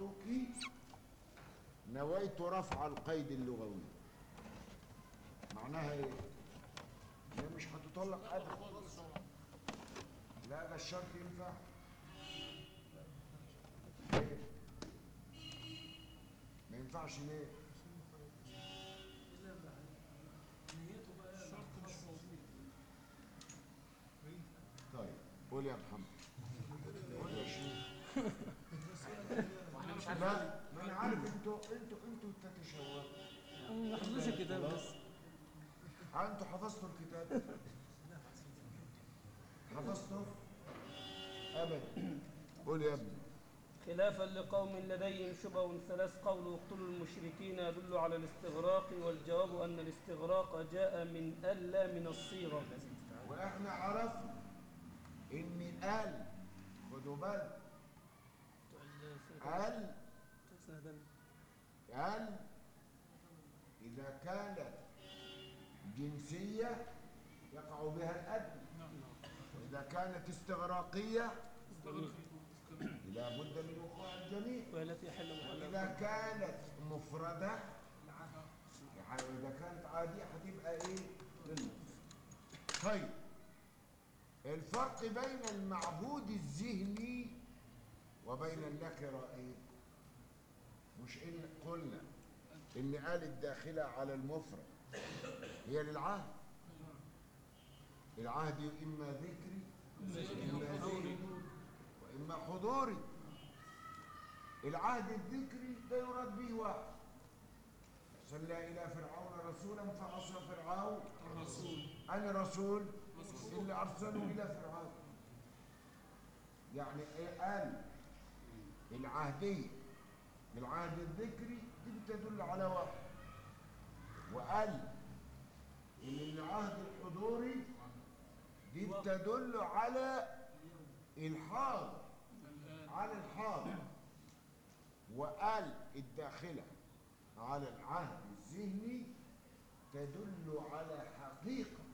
رفعتك نويت رفع القيد اللغوي معناها ايه هي مش هتطلق ابدا لا ده الشرط ينفع ليه؟ ما ينفعش ليه طيب قول يا محمد قول يا شيخ لا ما انا عارف انتوا انتوا انتوا تتشوقوا ما حفظش الكتاب بس ها انتوا حفظتوا الكتاب حفظتوا ابدا قول يا ابني خلافا لقوم لديهم شبه ثلاث قول اقتلوا المشركين يدل على الاستغراق والجواب أن الاستغراق جاء من ألا من الصيغة واحنا عرفنا ان قال خدوا بالك قال قال اذا كانت جنسيه يقع بها الادنى واذا كانت استغراقيه لا بد من وقوع الجميع والتي يحل محلها إذا كانت مفردة يعني إذا كانت عادية هتبقى إيه؟ للمفرد. طيب الفرق بين المعهود الذهني وبين النكرة إيه؟ مش إن قلنا إن قال الداخلة على المفرد هي للعهد العهد إما ذكري إما ذهني وإما حضوري العهد الذكري ده يراد به واحد صلى إلى فرعون رسولا فعصى فرعون الرسول أنا رسول اللي أرسله إلى فرعون يعني إيه قال العهدية العهد الذكري دي بتدل على واحد وقال إن العهد الحضوري دي بتدل على الحاضر على الحاضر وقال الداخلة على العهد الذهني تدل على حقيقة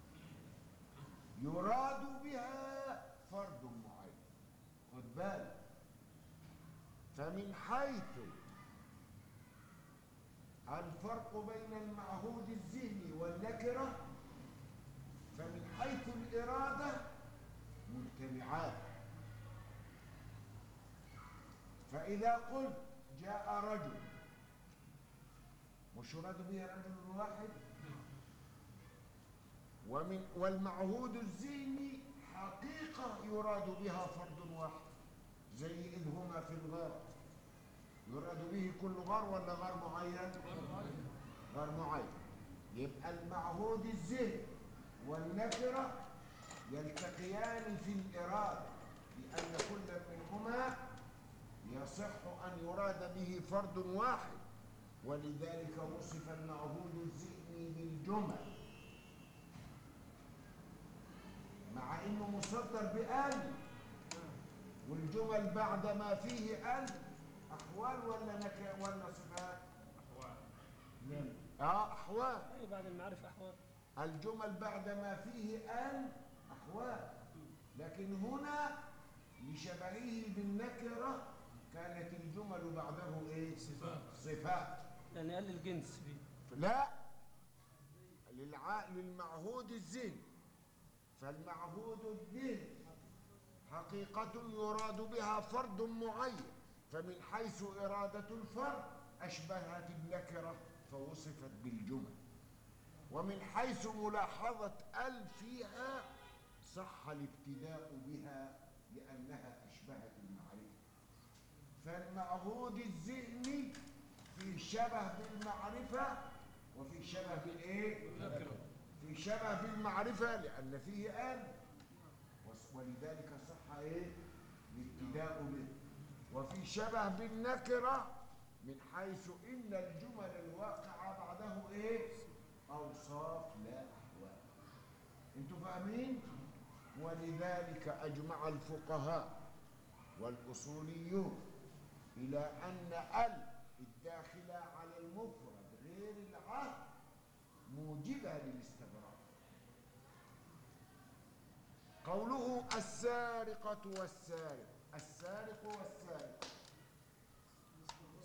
يراد بها فرد معين خد بالك فمن حيث الفرق بين المعهود الذهني والنكرة فمن حيث الإرادة مجتمعات فإذا قلت جاء رجل مش يراد به رجل واحد ومن والمعهود الذهني حقيقة يراد بها فرد واحد زي إذ هما في الغار يراد به كل غار ولا غار معين غار معين يبقى المعهود الذهني والنكرة يلتقيان في الإرادة لأن كل منهما يصح أن يراد به فرد واحد ولذلك وصف المعهود الذهني بالجمل مع انه مصدر بأل والجمل بعد ما فيه أل أحوال ولا نك ولا صفات؟ أحوال اه أحوال أي بعد المعرفة أحوال الجمل بعد ما فيه أل أحوال لكن هنا لشبهه بالنكرة كانت الجمل بعده إيه؟ صفات. صفات يعني قال الجنس فيه لا للع... للمعهود الذهني فالمعهود الذهني حقيقة يراد بها فرد معين فمن حيث إرادة الفرد أشبهت النكرة فوصفت بالجمل ومن حيث ملاحظة ال فيها صح الابتداء بها لأنها أشبهت المعرفة فالمعهود الذهني في شبه بالمعرفة وفي شبه بالإيه؟ في شبه بالمعرفة لأن فيه آل وس- ولذلك صح إيه؟ الابتداء به وفي شبه بالنكرة من حيث إن الجمل الواقعة بعده إيه؟ أوصاف لا أحوال أنتوا فاهمين؟ ولذلك أجمع الفقهاء والأصوليون إلى أن ال الداخلة على المفرد غير العهد موجبة للاستغراق قوله السارقة والسارق السارق والسارق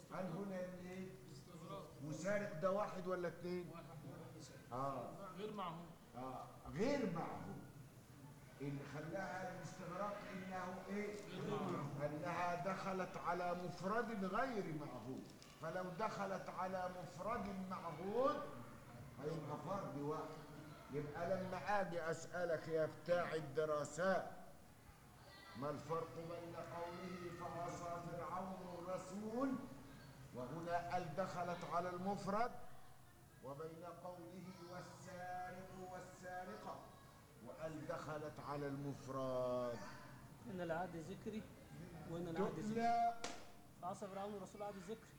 هل هنا الايه مسارق ده واحد ولا اثنين اه غير معهود آه غير معهود اللي خلاها الاستغراق انه ايه انها دخلت على مفرد غير معهود فلو دخلت على مفرد معهود هيبقى فرد واحد يبقى لما اجي اسالك يا بتاع الدراسات ما الفرق بين قوله فعصى فرعون الرسول وهنا ال دخلت على المفرد وبين قوله والسارق والسارقة وال دخلت على المفرد هنا العهد ذكري وهنا العهد ذكري لا فعصى فرعون الرسول عهد ذكري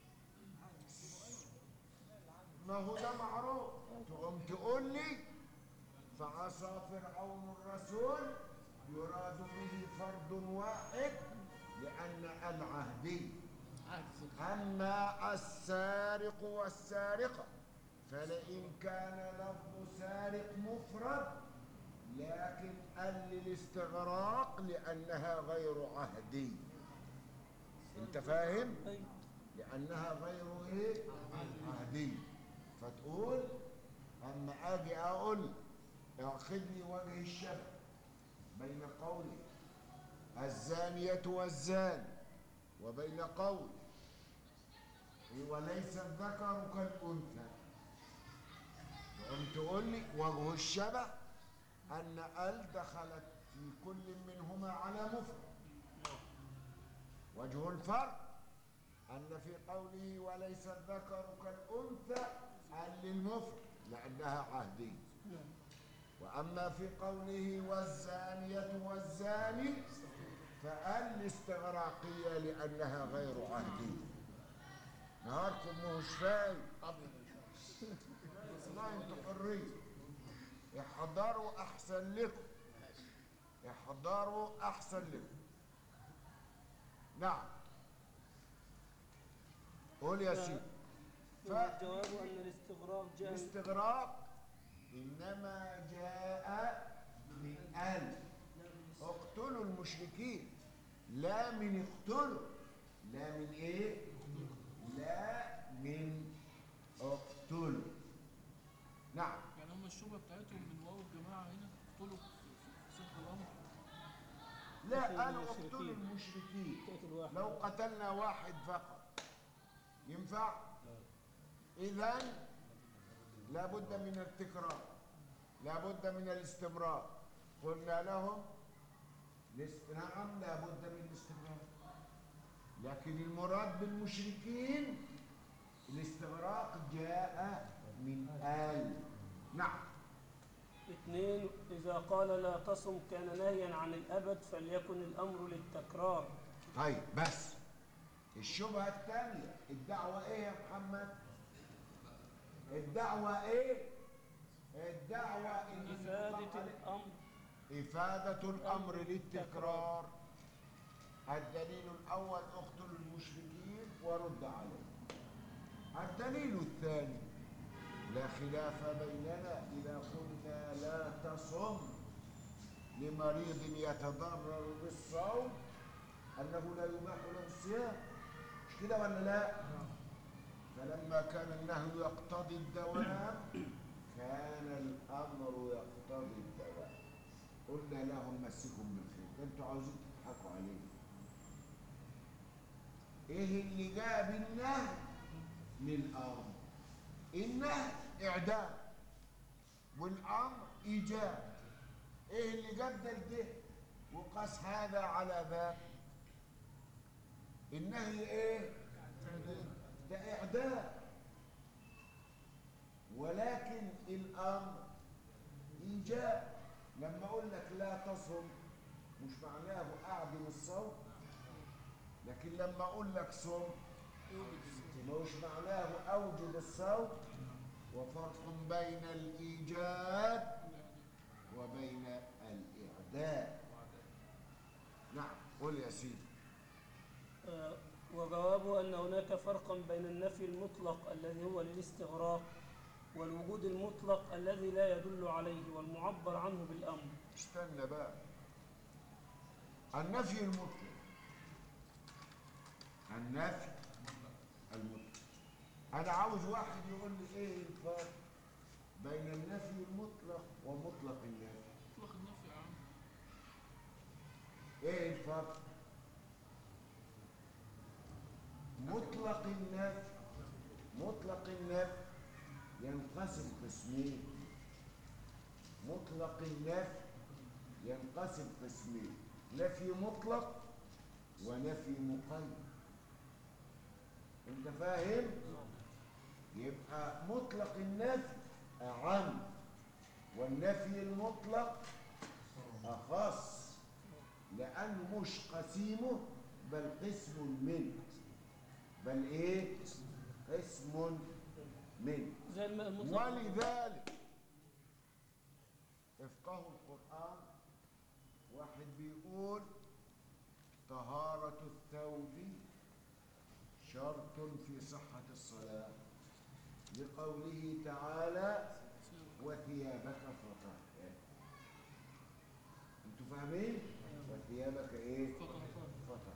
ما هو ده معروف تقوم تقول لي فعصى فرعون الرسول يراد به فرد واحد لأن العهدي عهد ذكر أما السارق والسارقة فلئن كان لفظ سارق مفرد لكن ال للاستغراق لأنها غير عهدي أنت فاهم؟ أيوة لأنها غير إيه؟ عهدي فتقول أما أجي أقول أخذني وجه الشبه بين قولي الزانية والزاني وبين قولي وليس الذكر كالأنثى تقوم تقول لي وجه الشبه أن ال دخلت في كل منهما على مفرد وجه الفرق أن في قوله وليس الذكر كالأنثى أن للمفرد لأنها عهدية نعم وأما في قوله والزانية والزاني فأل استغراقية لأنها غير عهدية نهاركم مش فايق ابيض والله انتوا حرية احضروا أحسن لكم احضروا أحسن لكم نعم قول يا سيدي ف... والجواب أن الاستغراق جاء من الاستغراق إنما جاء من أل اقتلوا المشركين لا من اقتلوا لا من ايه لا من اقتلوا نعم يعني هم الشبهه بتاعتهم من واو الجماعه هنا اقتلوا في صدق الامر لا قتلوا قالوا المشركين. اقتلوا المشركين قتل واحد لو قتلنا واحد فقط ينفع اذا لابد من التكرار لابد من الاستمرار قلنا لهم الاست- نعم لابد من الاستمرار لكن المراد بالمشركين الاستغراق جاء من آل نعم اثنين إذا قال لا تصم كان نهيا عن الأبد فليكن الأمر للتكرار طيب بس الشبهة الثانية الدعوة ايه يا محمد الدعوة ايه الدعوة ان إفادة يطلق- الأمر إفادة الأمر للتكرار الدليل الأول اقتلوا المشركين ورد عليهم الدليل الثاني لا خلاف بيننا إذا قلنا لا تصم لمريض يتضرر بالصوم أنه لا يباح له الصيام مش كده ولا لا؟ فلما كان النهي يقتضي الدوام كان الأمر يقتضي الدوام قلنا لهم مسكم بالخير ده انتوا عاوزين تضحكوا عليه ايه اللي جاب النهي للامر النهي اعدام والامر ايجاب ايه اللي جدل ده وقاس هذا على ذاك النهي ايه ده اعدام ولكن الامر ايجاب لما اقول لك لا تصم مش معناه اعدم الصوم لكن لما اقول لك صم مش معناه اوجب الصوم وفرق بين الايجاب وبين الاعداد نعم قل يا سيدي آه، وجوابه أن هناك فرقا بين النفي المطلق الذي هو للاستغراق والوجود المطلق الذي لا يدل عليه والمعبر عنه بالأمر استنى بقى النفي المطلق النفي انا عاوز واحد يقول لي ايه الفرق بين النفي المطلق ومطلق النفي اطلق النفي يا عم ايه الفرق مطلق النفي مطلق النفي ينقسم قسمين مطلق النفي ينقسم قسمين نفي مطلق ونفي مقيد انت فاهم يبقى مطلق النفي اعم والنفي المطلق اخص لانه مش قسيمه بل قسم منه بل ايه قسم منه زي الم- المطلق ولذلك افقهوا القرآن واحد بيقول طهارة الثوب شرط في صحة الصلاة لقوله تعالى وثيابك فطهر انتوا فاهمين؟ وثيابك ايه؟ فطهر. فطهر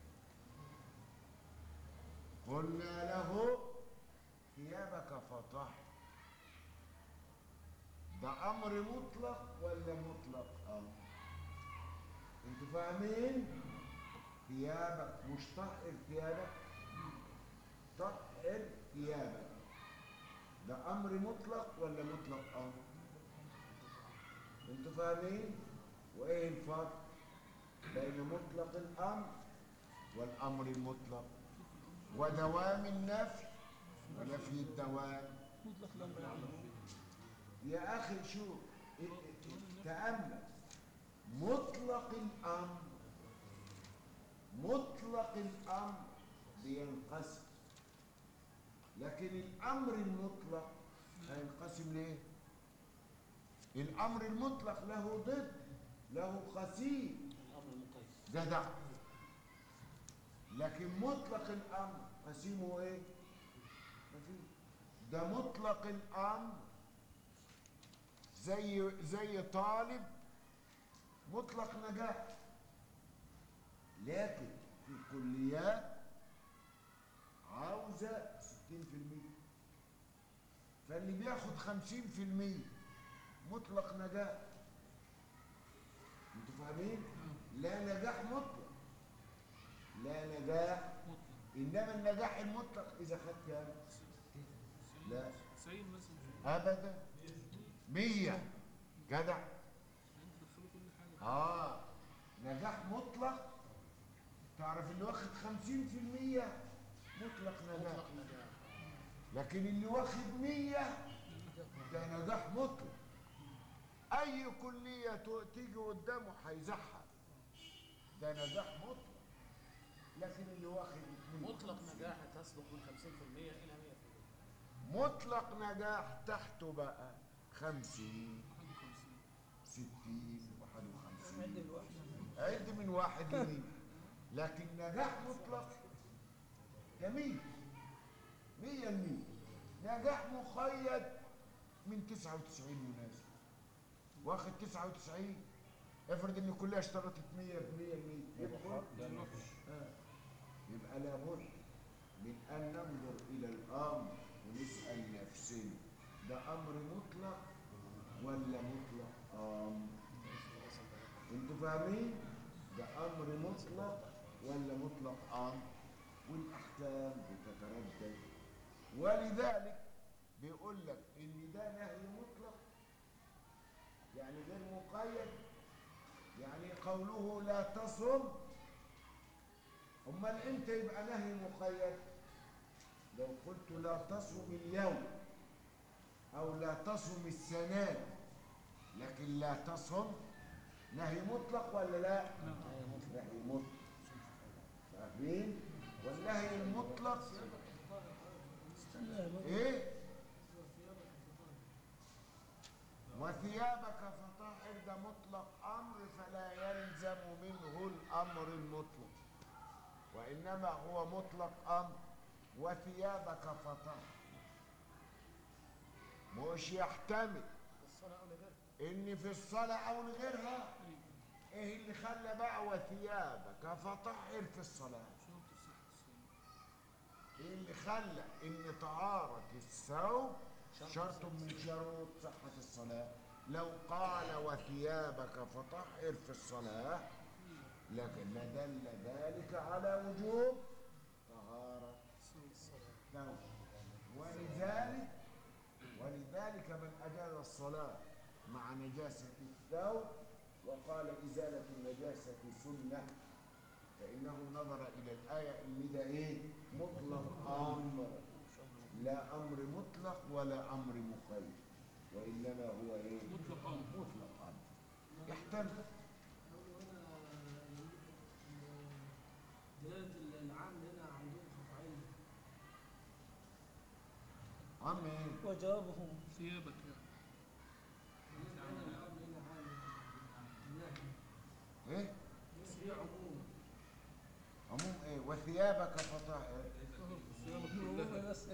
قلنا له ثيابك فطهر ده امر مطلق ولا مطلق امر انتوا فاهمين ثيابك مش طهر ثيابك طهر ثيابك ده امر مطلق ولا مطلق امر انتوا فاهمين وايه الفرق بين مطلق الامر والامر المطلق ودوام النفي ونفي الدوام مطلق الامر يا عم يا اخي شوف ا- ا- تامل مطلق الامر مطلق الامر بينقسم لكن الامر المطلق هينقسم ليه الامر المطلق له ضد له قسيم الامر المقيد جدع لكن مطلق الامر قسيمه ايه مفيش ده مطلق الامر زي زي طالب مطلق نجاح لكن في كليات عاوزة 60% فاللي بياخد 50% مطلق نجاح انتوا فاهمين؟ لا نجاح مطلق لا نجاح مطلق انما النجاح المطلق اذا خدت كام؟ لا 90 مثلا ابدا مية جدع انت تدخلوا كل حاجه اه نجاح مطلق تعرف اللي واخد خمسين في المية مطلق نجاح مطلق نجاح لكن اللي واخد مية ده نجاح مطلق اي كلية تو- تيجي قدامه هيزحها ده نجاح مطلق لكن اللي واخد اتنين مطلق نجاح تصلح من 50% الى 100% مطلق نجاح تحته بقى خمسين 51 ستين واحد وخمسين عد الواحد عد من واحد لمين لكن نجاح مطلق جميل مية المية نجاح مقيد من تسعة وتسعين مناسب واخد تسعة وتسعين افرض ان كلها اشترطت مية بمية المية يبقى آه. يبقى لابد من ان ننظر الى الامر ونسال نفسنا ده امر مطلق ولا مطلق امر انتوا فاهمين ده امر مطلق ولا مطلق امر والاحكام بتتردد ولذلك بيقول لك ان ده نهي مطلق يعني غير مقيد يعني قوله لا تصم امال امتى يبقى نهي مقيد لو قلت لا تصم اليوم او لا تصم السنه لكن لا تصم نهي مطلق ولا لا نهي مطلق فاهمين والنهي المطلق استنى يا بابا. ايه وثيابك فطهر ده مطلق امر فلا يلزم منه الامر المطلق وانما هو مطلق امر وثيابك فطهر مش يحتمل الصلاة او لغيرها ان في الصلاه او لغيرها ايه اللي خلى بقى وثيابك فطهر في الصلاه شرط صحة الصلاة إيه اللي خلى ان طهارة الثوب شرط من شروط صحة الصلاة لو قال وثيابك فطهر في الصلاة لكن لدل ذلك على وجوب طهارة الثوب ولذلك ولذلك من أجاز الصلاة مع نجاسة الثوب وقال إزالة النجاسة سنة فإنه نظر إلى الآية اللي ده إيه مطلق أمر لا أمر مطلق ولا أمر مقيد وإنما هو إيه مطلق أمر. مطلق أمر يحتمل دلالة العام هنا عندهم فرعين عم إيه وجوابهم ثيابك يعني العام هنا عام النهي إيه في عموم عموم إيه وثيابك فطهر ثيابك عموم كلها بس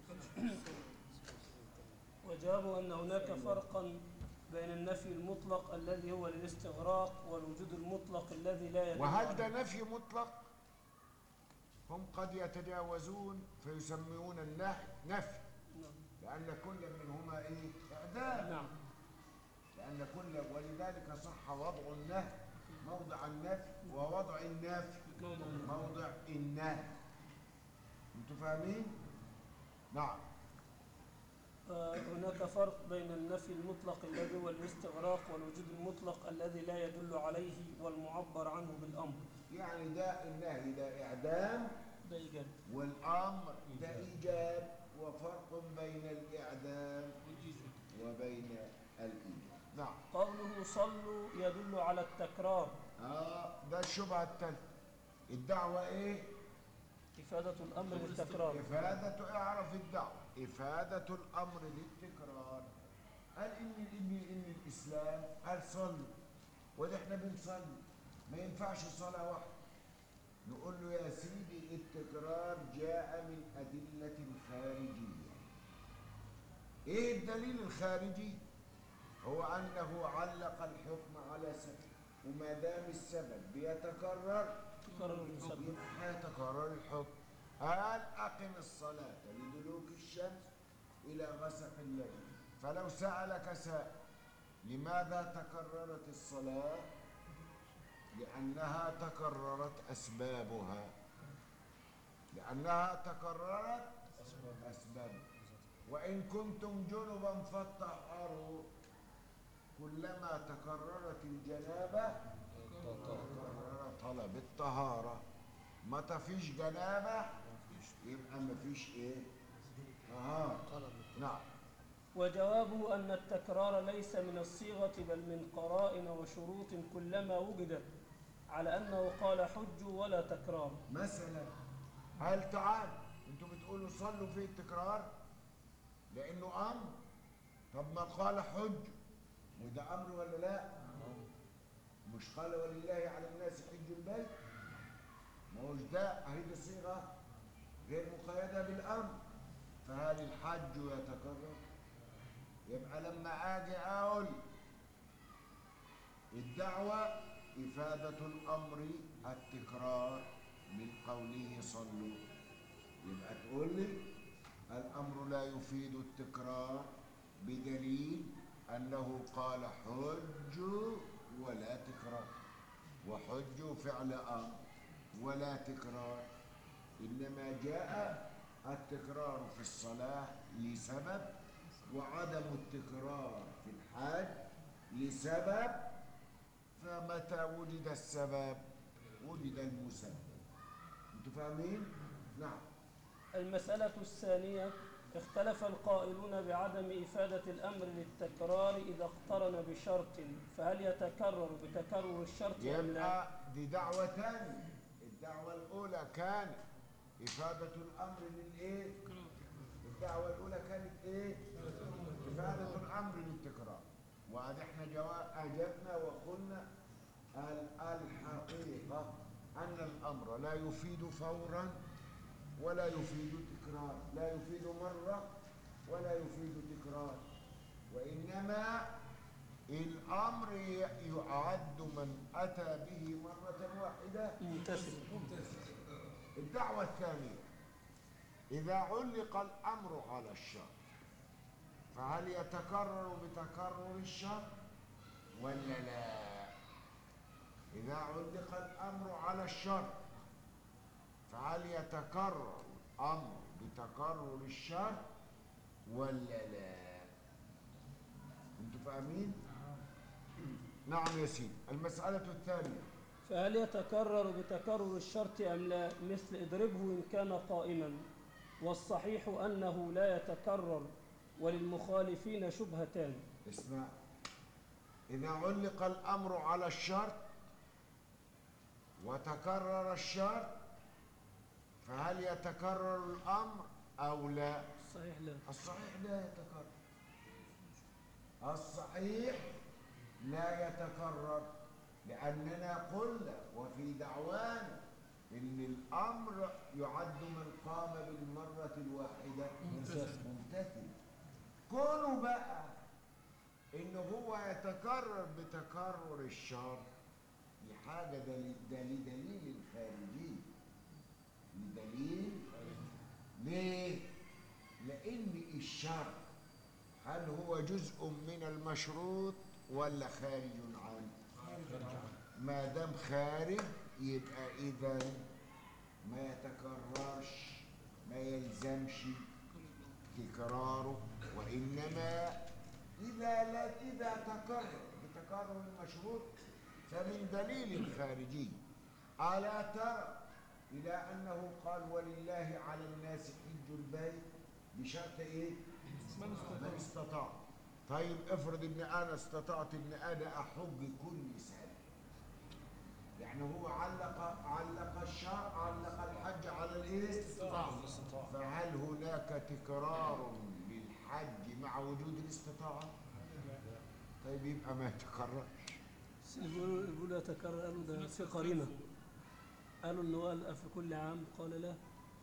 وجوابه أن هناك فرقا بين النفي المطلق الذي هو للاستغراق والوجود المطلق الذي لا يدل وهل ده عليه. نفي مطلق هم قد يتجاوزون فيسمون النهي نفي نعم. لأن كل منهما إيه إعدام نعم لأن كل ولذلك صح وضع النهي موضع النفي ووضع النفي موضع النهي انتوا فاهمين؟ نعم آه، هناك فرق بين النفي المطلق الذي هو الاستغراق والوجود المطلق الذي لا يدل عليه والمعبر عنه بالأمر يعني ده النهي ده إعدام ده إيجاب والأمر ده إيجاب وفرق بين الإعدام وبين الإيجاب نعم قوله صلوا يدل على التكرار آه ده الشبهة الثالثة الدعوة إيه؟ إفادة الأمر للتكرار إفادة اعرف الدعوة إفادة الأمر للتكرار قال إن إن إن الإسلام قال صلوا وده إحنا بنصلي ما ينفعش صلاة واحدة نقول له يا سيدي التكرار جاء من أدلة خارجية إيه الدليل الخارجي؟ هو أنه علق الحكم على سبب وما دام السبب بيتكرر تكرر المسبب يبقى يتكرر الحكم قال أقم الصلاة لدلوك الشمس إلى غسق الليل فلو سألك سائل لماذا تكررت الصلاة لأنها تكررت أسبابها لأنها تكررت أسبابها وإن كنتم جنبا فطهروا كلما تكررت الجنابة تكرر طلب الطهارة متى فيش جنابة يبقى مفيش ايه طهارة نعم وجوابه أن التكرار ليس من الصيغة بل من قرائن وشروط كلما وجدت على أنه قال حج ولا تكرار مثلا هل تعال انتوا بتقولوا صلوا في التكرار لانه امر طب ما قال حج وده امر ولا لا مش قال ولله على الناس حج البيت ما هوش ده اهي دي صيغه غير مقيده بالامر فهل الحج يتكرر يبقى لما اجي اقول الدعوه افاده الامر التكرار من قوله صلوا يبقى تقول لي الامر لا يفيد التكرار بدليل انه قال حج ولا تكرار وحج فعل امر ولا تكرار انما جاء التكرار في الصلاه لسبب وعدم التكرار في الحج لسبب فمتى وجد السبب وجد المسبب انتوا فاهمين نعم المسألة الثانية اختلف القائلون بعدم إفادة الأمر للتكرار إذا اقترن بشرط فهل يتكرر بتكرر الشرط أم لا؟ يبقى دي دعوة تانية الدعوة الأولى كانت إفادة الأمر للإيه؟ الدعوة الأولى كانت إيه؟ إفادة الأمر للتكرار وهذا إحنا جواب أجبنا وقلنا ال- الحقيقة أن الأمر لا يفيد فورا ولا يفيد تكرار لا يفيد مرة ولا يفيد تكرار وإنما الأمر ي- يعد من أتى به مرة واحدة ممتثل الدعوة الثانية إذا علق الأمر على الشر فهل يتكرر بتكرر الشر ولا لا إذا علق الأمر على الشر فهل يتكرر الأمر بتكرر الشر ولا لا انتوا فاهمين نعم يا سيدي المسألة الثانية فهل يتكرر بتكرر الشرط أم لا مثل اضربه إن كان قائما والصحيح أنه لا يتكرر وللمخالفين شبهتان اسمع إذا علق الأمر على الشرط وتكرر الشرط فهل يتكرر الأمر أو لا صحيح لا الصحيح لا يتكرر الصحيح لا يتكرر لأننا قلنا وفي دعوانا إن الأمر يعد من قام بالمرة الواحدة ممتثل كونه بقى إن هو يتكرر بتكرر الشر دي حاجة دليل ده لدليل خارجي لدليل ليه؟ لأن الشر هل هو جزء من المشروط ولا خارج عنه؟ ما دام خارج يبقى إذا ما يتكررش ما يلزمش تكراره وإنما إذا لا إذا تكرر بتكرر المشروط فمن دليل خارجي ألا ترى إلى أنه قال ولله على الناس حج البيت بشرط إيه؟ من استطاع طيب افرض ان انا استطعت ان انا احج كل سنه يعني هو علق علق الشرع علق الحج على الايه فهل هناك تكرار للحج مع وجود الاستطاعه طيب يبقى ما يتكررش بس يقولوا يقولوا يتكرر قالوا ده في قرينة قالوا إن هو قال في كل عام قال لا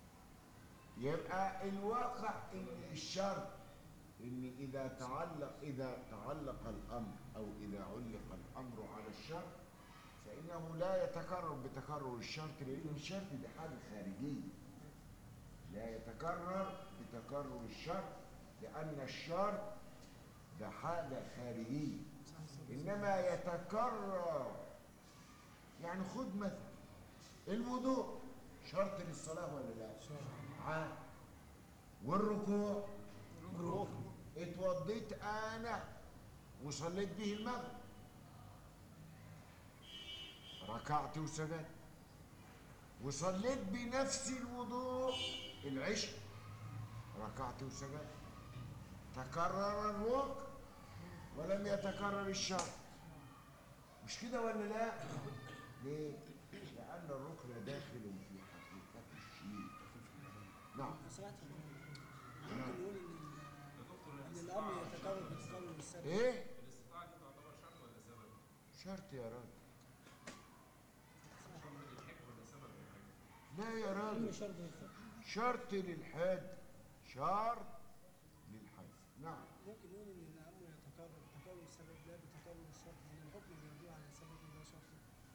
يبقى الواقع ان الشرط ان اذا تعلق اذا تعلق الامر او اذا علق الامر على الشرط فانه لا يتكرر بتكرر الشرط لان الشرط دي حاجه خارجيه لا يتكرر بتكرر الشرط لان الشرط ده حاجه خارجيه انما يتكرر يعني خد مثلا الوضوء شرط للصلاه ولا لا عاد والركوع اتوضيت انا وصليت به المغرب ركعت وسجدت وصليت بنفس الوضوء العشاء ركعت وسجدت تكرر الركن ولم يتكرر الشرط مش كده ولا لا ليه لان الركن داخل في حقيقه الشيء نعم سمعت ممكن نقول ان ان الامر يتكرر بتكرر السبب ايه شرط يا راجل لا يا راجل إيه شرط الفقه؟ شرط للحج شرط للحج نعم ممكن نقول ان الامر يتكرر تكرر السبب لا بتكرر الشرط لان الحكم بيدل على السبب ولا شرط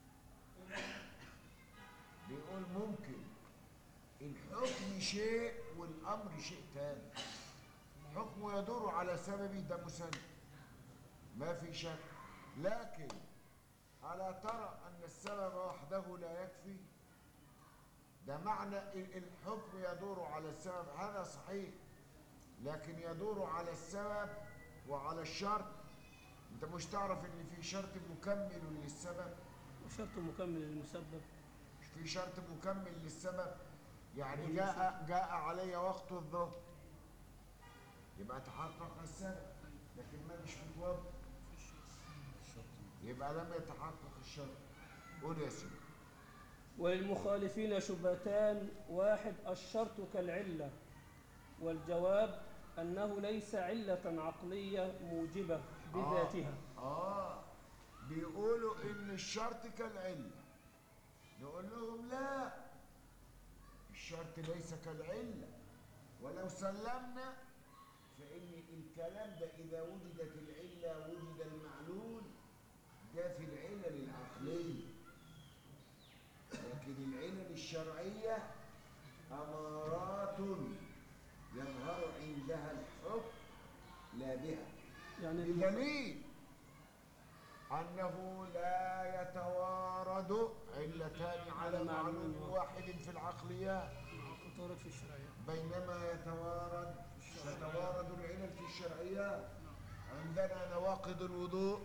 بيقول ممكن الحكم شيء والامر شيء تاني حكم يدور على سببه ده مسلم ما في شك لكن ألا ترى أن السبب وحده لا يكفي ده معنى ال- الحكم يدور على السبب هذا صحيح لكن يدور على السبب وعلى الشرط انت مش تعرف ان في شرط مكمل للسبب وشرط مكمل للمسبب مش في شرط مكمل للسبب يعني جاء جاء علي وقت الظهر يبقى تحقق السبب لكن ما مش متوضى يبقى لم يتحقق الشرط قول يا سيدي وللمخالفين شبهتان واحد الشرط كالعلة والجواب أنه ليس علة عقلية موجبة بذاتها آه, آه بيقولوا إن الشرط كالعلة نقول لهم لا الشرط ليس كالعلة ولو سلمنا فإن الكلام ده إذا وجدت العلة وجد المعلول ده في العلل العقلية لكن العلل الشرعية أمارات يظهر عندها الحكم لا بها يعني بدليل أنه لا يتوارد علتان على معلوم واحد في العقليات تورد في الشرعية بينما يتوارد تتوارد العلل في الشرعيات عندنا نواقض الوضوء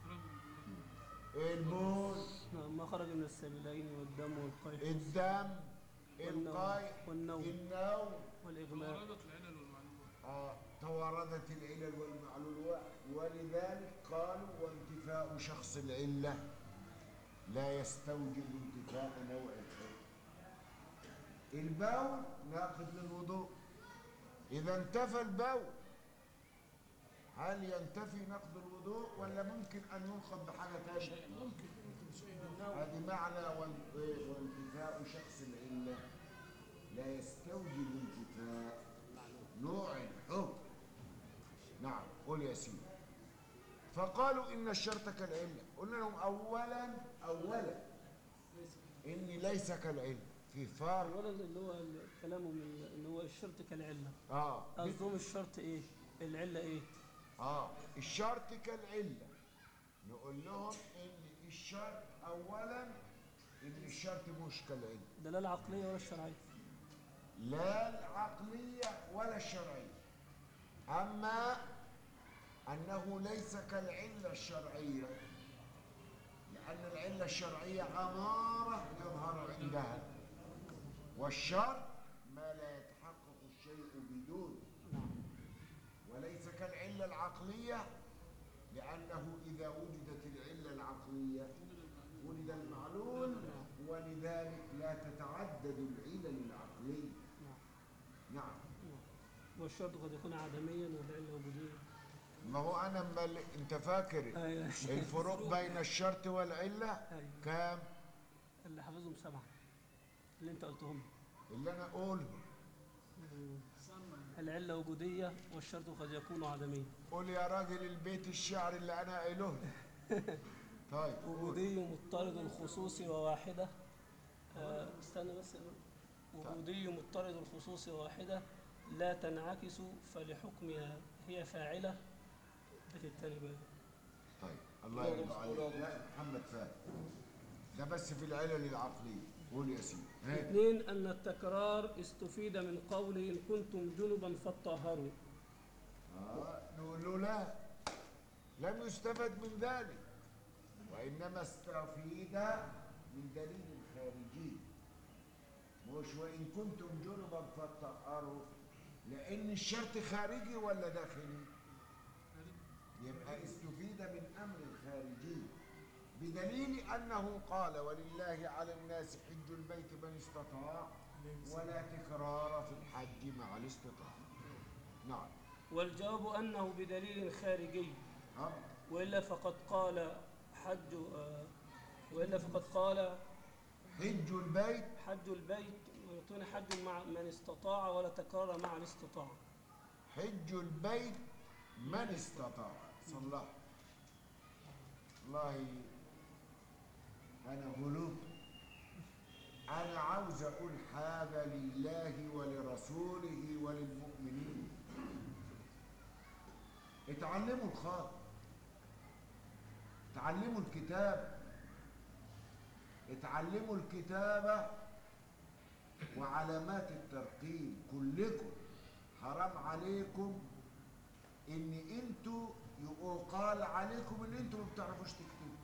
البول نعم ما خرج من السبيلين والدم والقيء الدم والنوم القيء والنوم النوم والإغماء وردت العلل والمعلومات آه، توردت العلل والمعلول ولذلك قالوا وانتفاء شخص العلة لا يستوجب انتفاء نوع الخير البول ناقض للوضوء إذا انتفى البول هل ينتفي نقض الوضوء ولا ممكن أن ينقض بحاجة تانية؟ ممكن هذه معنى وان- إيه، وانتفاء شخص العلة لا يستوجب انتفاء نوع الحكم نعم قل يا سيدي فقالوا إن الشرط كالعلة قلنا لهم أولا أولا إن ليس كالعلة في فرق اولا اللي هو كلامه من ان هو الشرط كالعله آه قصدهم الشرط ايه العله ايه آه الشرط كالعلة نقول لهم إن الشرط أولا إن الشرط مش كالعلة دلاله عقليه ولا الشرعيه لا العقلية ولا الشرعية أما أنه ليس كالعلة الشرعية لأن العلة الشرعية أمارة يظهر عندها والشرط ما لا يتحقق الشيء بدونه وليس كالعلة العقلية لأنه إذا وجدت العلة العقلية ولد المعلول ولذلك لا تتعدد العلل العقلية نعم والشرط قد يكون عدميا والعله وجوديه ما هو أنا أما اللي- أنت فاكر ايوه الفروق بين الشرط والعلة ايوه كام اللي حافظهم سبعه اللي انت قلتهم اللي أنا أقوله العله وجوديه والشرط قد يكون عدميا قول يا راجل البيت الشعر اللي أنا قايله لك. طيب قول. وجودي مضطرد الخصوص وواحدة آه، استنى بس وجودي مضطرد الخصوص وواحدة لا تنعكس فلحكمها هي فاعلة البيت التاني بقى طيب الله يرضى عليك لا محمد فاهم ده بس في العلل العقلية قول يا سيدي ها. اثنين أن التكرار استفيد من قوله إن كنتم جنبا فطهروا آه نقول له لا لم يستفد من ذلك وإنما استفيد من دليل خارجي مش وإن كنتم جنبا فطهروا لأن الشرط خارجي ولا داخلي يبقى استفيد من أمر خارجي بدليل أنه قال ولله على الناس حج البيت من استطاع ولا تكرار في الحج مع الاستطاعة نعم والجواب أنه بدليل خارجي أه؟ وإلا فقد قال حج آه، وإلا فقد قال حج البيت حج البيت ويعطون حج مع من استطاع ولا تكرار مع الاستطاعة حج البيت من استطاع صلى والله أنا غلوب أنا عاوز أقول حاجة لله ولرسوله وللمؤمنين اتعلموا الخط اتعلموا الكتاب اتعلموا الكتابة وعلامات الترقيم كلكم حرام عليكم ان انتوا يقال عليكم ان انتوا ما بتعرفوش تكتبوا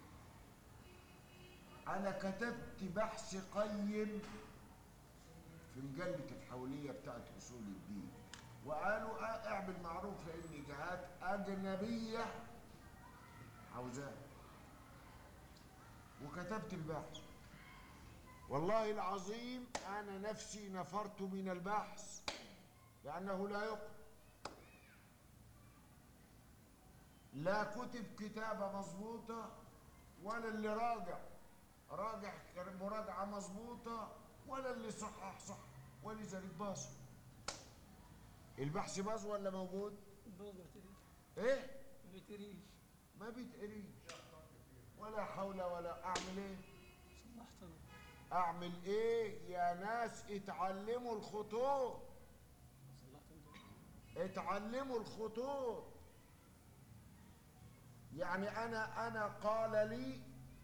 انا كتبت بحث قيم في مجلة الحولية بتاعت اصول الدين وقالوا آه اعمل معروف لان جهات اجنبية عاوزاه وكتبت البحث والله العظيم انا نفسي نفرت من البحث لانه لا يقبل لا كتب كتابة مظبوطة ولا اللي راجع راجع مراجعة مظبوطة ولا اللي صحح صح ولذلك باظ البحث باظ ولا موجود؟ البوز ما بتريش ايه؟ ما بتريش ما بيتقريش ولا حول ولا اعمل ايه؟ صلحت أنا. اعمل ايه يا ناس اتعلموا الخطوط صلحت أنت. اتعلموا الخطوط يعني انا انا قال لي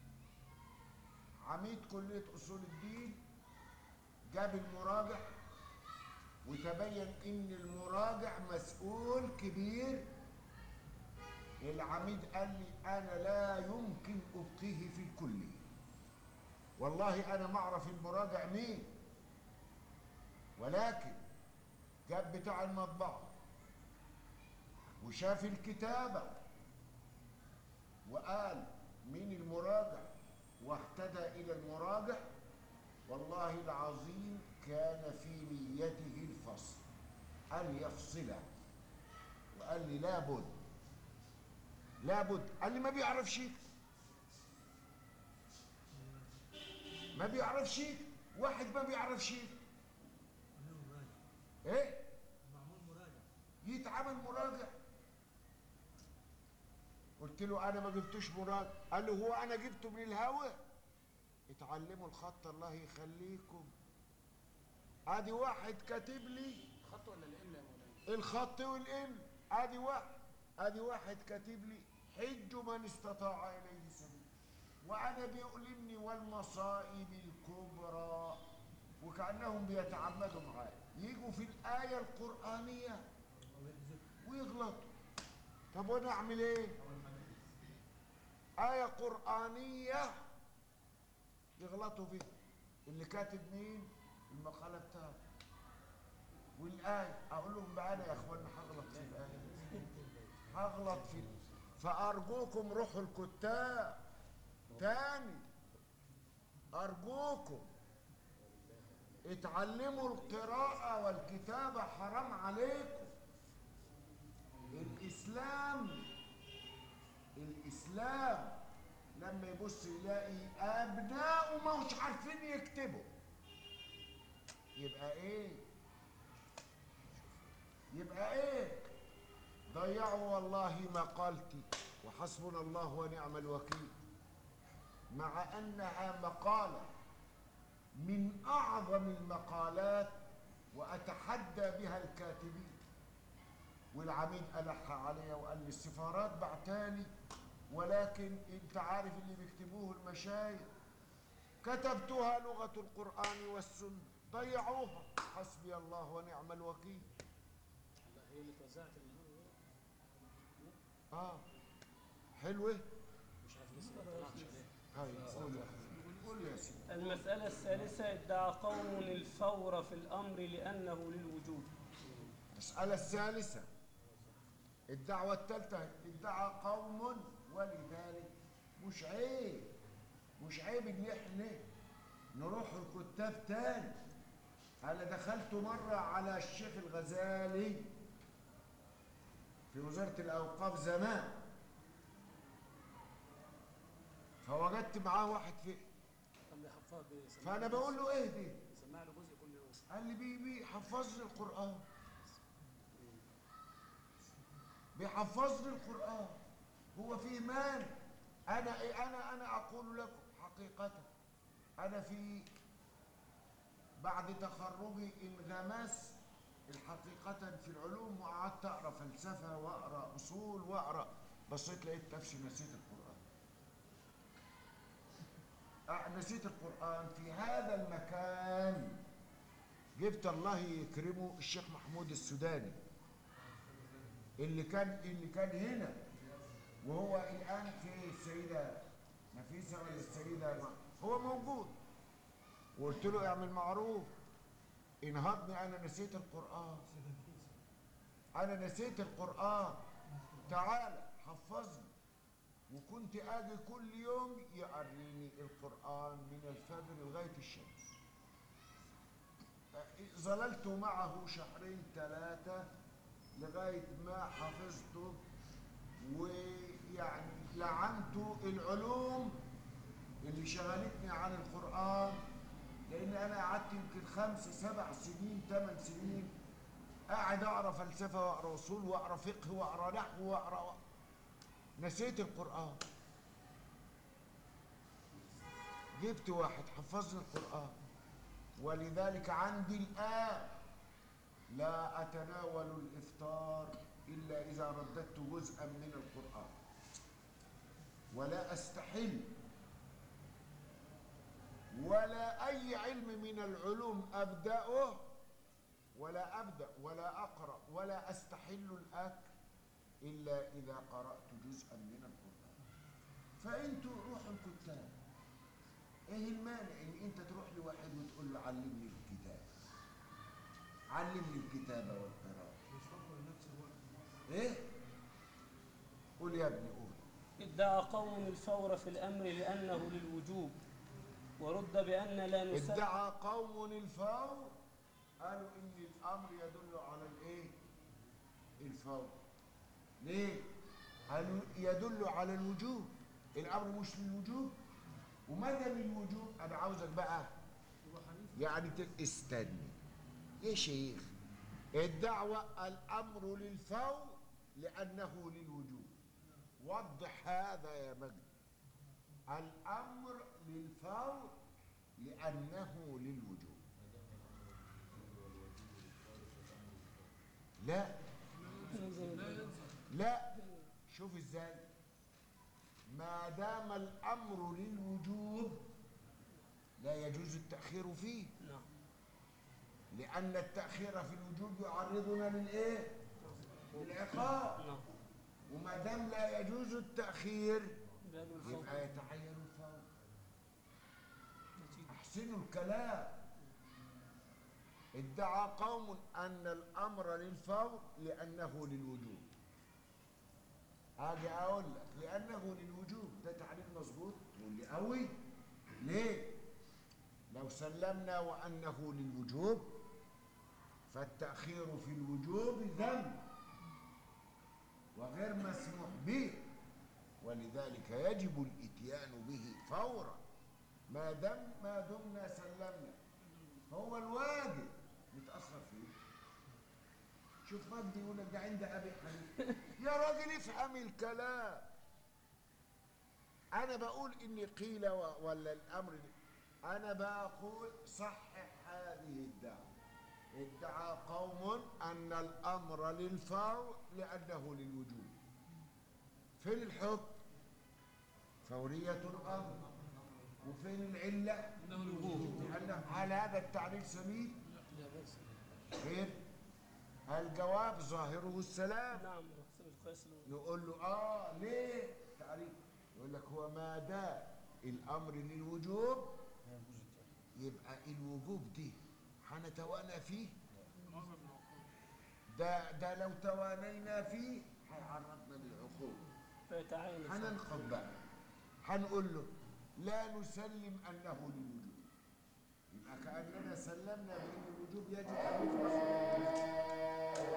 عميد كليه اصول الدين جاب المراجع وتبين ان المراجع مسؤول كبير العميد قال لي انا لا يمكن ابقيه في الكليه والله انا ما اعرف المراجع مين ولكن جاب بتاع المطبعه وشاف الكتابه وقال مين المراجع واهتدى الى المراجع والله العظيم كان في نيته الفصل ان يفصله وقال لي لابد لابد قال لي ما بيعرفش يكتب ما بيعرفش يكتب واحد ما بيعرفش يكتب معمول مراجع ايه معمول مراجع يتعامل مراجع قلت له انا ما جبتوش مراجع قال له هو انا جبته من الهوا اتعلموا الخط الله يخليكم ادي واحد كاتب لي الخط ولا الاملا يا مولانا؟ الخط والإم ادي واحد ادي واحد كاتب لي حج من استطاع اليه سبيلا وانا بيؤلمني والمصائب الكبرى وكانهم بيتعمدوا معايا يجوا في الايه القرانيه ويغلطوا طب وانا اعمل ايه ايه قرانيه يغلطوا فيها اللي كاتب مين المقاله بتاعته والآية أقول لهم معانا يا إخوانا هغلط في الآية هغلط في فأرجوكم روحوا الكتاب تاني أرجوكم اتعلموا القراءة والكتابة حرام عليكم الإسلام الإسلام لما يبص يلاقي أبنائه ما مش عارفين يكتبوا يبقى إيه؟ يبقى ايه ضيعوا والله مقالتي وحسبنا الله ونعم الوكيل مع انها مقاله من اعظم المقالات واتحدى بها الكاتبين والعميد الح عليا وقال لي السفارات بعتالي ولكن انت عارف اللي بيكتبوه المشايخ كتبتها لغه القران والسنه ضيعوها حسبي الله ونعم الوكيل لا هي اللي اتوزعت النهارده اه حلوه مش عارف لسه ما طلعش عليها طيب قول يا حبيبي قول يا سيدي المسألة الثالثة ادعى قوم الفور في الأمر لأنه للوجوب المسألة الثالثة الدعوة الثالثة ادعى قوم ولذلك مش عيب مش عيب ان احنا نروح الكتاب تاني انا دخلت مرة على الشيخ الغزالي في وزارة الاوقاف زمان فوجدت معاه واحد في طب بيحفظ بيسمع فانا بقول له ايه دي سمع له جزء كل يوم قال لي بي بيحفظني القرآن بيحفظني القرآن هو في مال أنا إيه أنا أنا أقول لكم حقيقة أنا في بعد تخرجي انغمست الحقيقة في العلوم وقعدت أقرأ فلسفة وأقرأ أصول وأقرأ بصيت لقيت نفسي نسيت القرآن أه، نسيت القرآن في هذا المكان جبت الله يكرمه الشيخ محمود السوداني اللي كان اللي كان هنا وهو الآن في السيدة نفيسة ولا السيدة ما هو موجود وقلت له اعمل معروف انهضني أنا نسيت القرآن أنا نسيت القرآن تعال حفظني وكنت اجي كل يوم يقريني القران من الفجر لغايه الشمس ظللت معه شهرين ثلاثه لغايه ما حفظته ويعني لعنت العلوم اللي شغلتني عن القران لان انا قعدت يمكن خمس سبع سنين ثمان سنين قاعد اقرا فلسفه واقرا اصول واقرا فقه واقرا نحو واقرا نسيت القرآن جبت واحد حفظني القرآن ولذلك عندي الآن لا أتناول الإفطار إلا إذا رددت جزءا من القرآن ولا أستحل ولا أي علم من العلوم أبدأه ولا أبدأ ولا أقرأ ولا أستحل الأكل إلا إذا قرأت جزءا من القرآن فأنتوا روحوا الكتاب إيه المانع إن أنت تروح لواحد وتقول له علمني الكتاب علمني الكتابة والقراءة إيه؟ قول يا ابني قول ادعى قوم الفور في الأمر لأنه للوجوب ورد بأن لا نسلم ادعى قوم الفور قالوا ان الامر يدل على الايه الفور ليه قالوا يدل على الوجوب الامر مش للوجوب وما دام الوجوب انا عاوزك بقى يعني ت- استني يا شيخ الدعوة الأمر للفور لأنه للوجوب وضح هذا يا مجد الأمر للفور لأنه للوجوب لا لا شوف ازاي ما دام الأمر للوجوب لا يجوز التأخير فيه نعم لأن التأخير في الوجوب يعرضنا للإيه؟ للعقاب نعم وما دام لا يجوز التأخير باب الفور يبقى يتعين الفور نتيجة احسنوا الكلام ادعى قوم ان الامر للفور لانه للوجوب اجي اقول لك لانه للوجوب ده تعليل مظبوط تقول لي قوي ليه لو سلمنا وانه للوجوب فالتاخير في الوجوب ذنب وغير مسموح به ولذلك يجب الاتيان به فورا ما دام ما دمنا سلمنا هو الواجب نتأخر فيه شوف مجدي يقول لك ده عند ابي حنيفه يا راجل افهم الكلام انا بقول اني قيل و- ولا الامر ده. انا بقول صحح هذه الدعوه ادعى قوم ان الامر للفور لانه للوجوب فين الحكم فوريه الامر وفين العله انه الوجوب لأن هل هذا التعليل سليم؟ غير الجواب ظاهره السلام نعم حسب القياس الأول. نقول له اه ليه تعريف يقول لك هو ما دام الامر للوجوب يبقى الوجوب دي هنتوانى فيه ده ده لو توانينا فيه هيعرضنا للعقوبه فيتعين الفور هننقض بقى هنقول له لا نسلم انه للوجوب يبقى كاننا سلمنا بان الوجوب يجب ان يفعل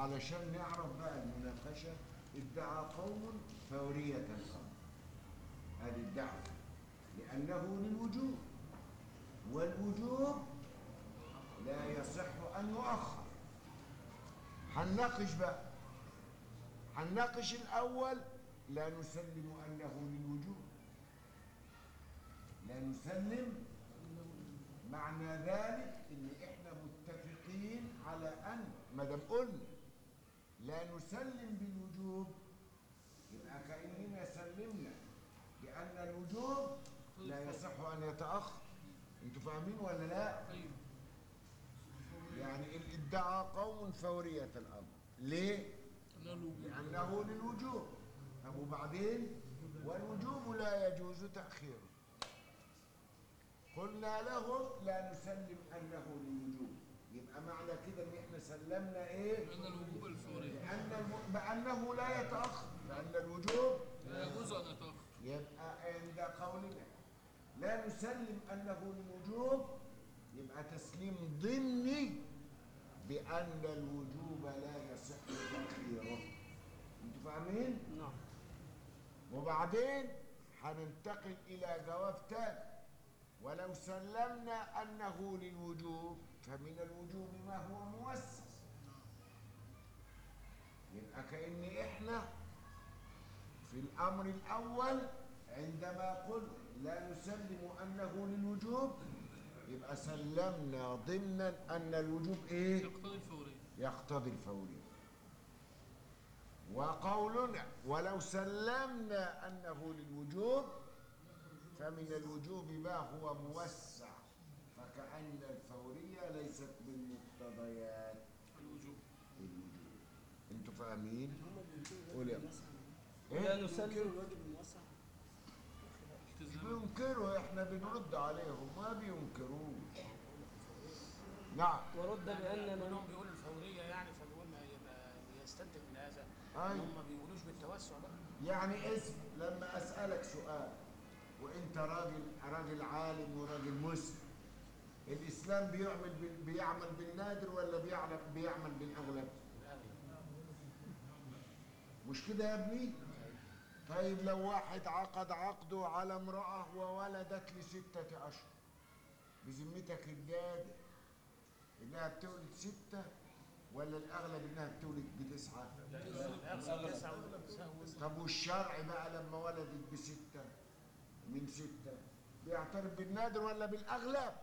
علشان نعرف بقى المناقشة ادعى قوم فورية الأمر هذه الدعوة لأنه للوجوب والوجوب لا يصح أن يؤخر هنناقش بقى هنناقش الأول لا نسلم أنه للوجوب لا نسلم معنى ذلك ان احنا متفقين على ان ما دام قلنا لا نسلم بالوجوب يبقى كاننا سلمنا بان الوجوب لا يصح ان يتاخر انتوا فاهمين ولا لا ايوه يعني ادعى قوم فوريه الامر ليه انه الوجوب لانه للوجوب طب وبعدين والوجوب لا يجوز تاخيره قلنا لهم لا نسلم انه للوجوب يبقى معنى كده ان احنا سلمنا ايه لان الوجوب الفوري بأن الم... بأنه لا يتأخر لأن الوجوب لا يجوز ان يتاخر يبقى عند قولنا لا نسلم أنه للوجوب يبقى تسليم ضمني بأن الوجوب لا يصح تأخيره أنتوا فاهمين؟ نعم وبعدين هننتقل إلى جواب تاني ولو سلمنا أنه للوجوب فمن الوجوب ما هو مؤسس يبقى كأن إحنا في الأمر الأول عندما قلت لا نسلم أنه للوجوب يبقى سلمنا ضمنا أن الوجوب إيه؟ يقتضي الفوريه يقتضي الفورية وقولنا ولو سلمنا أنه للوجوب فمن الوجوب ما هو موسع فكأن الفورية ليست من مقتضيات الوجوب الوجوب انتوا فاهمين؟ هم بينكروا قول يا الواجب الموسع لا ايه؟ نسلم بينكروا الواجب الموسع مش التزام بينكروا احنا بنرد عليهم ما بينكروش نعم ورد بأن من كلهم بيقولوا الفوريه يعني فبيقول ما يبقى يستنتج من هذا أي. ان هم ما بيقولوش بالتوسع بقى يعني اسم لما اسالك سؤال وانت راجل راجل عالم وراجل مسلم الاسلام بيعمل بال- بيعمل بالنادر ولا بيعمل بيعمل بالاغلب مش كده يا ابني طيب لو واحد عقد عقده على امرأة وولدت لستة أشهر بذمتك النادر إنها بتولد ستة ولا الأغلب إنها بتولد بتسعة؟ اغلب تسعه وتسعة. طب والشرع بقى لما ولدت بستة من ستة بيعترف بالنادر ولا بالأغلب؟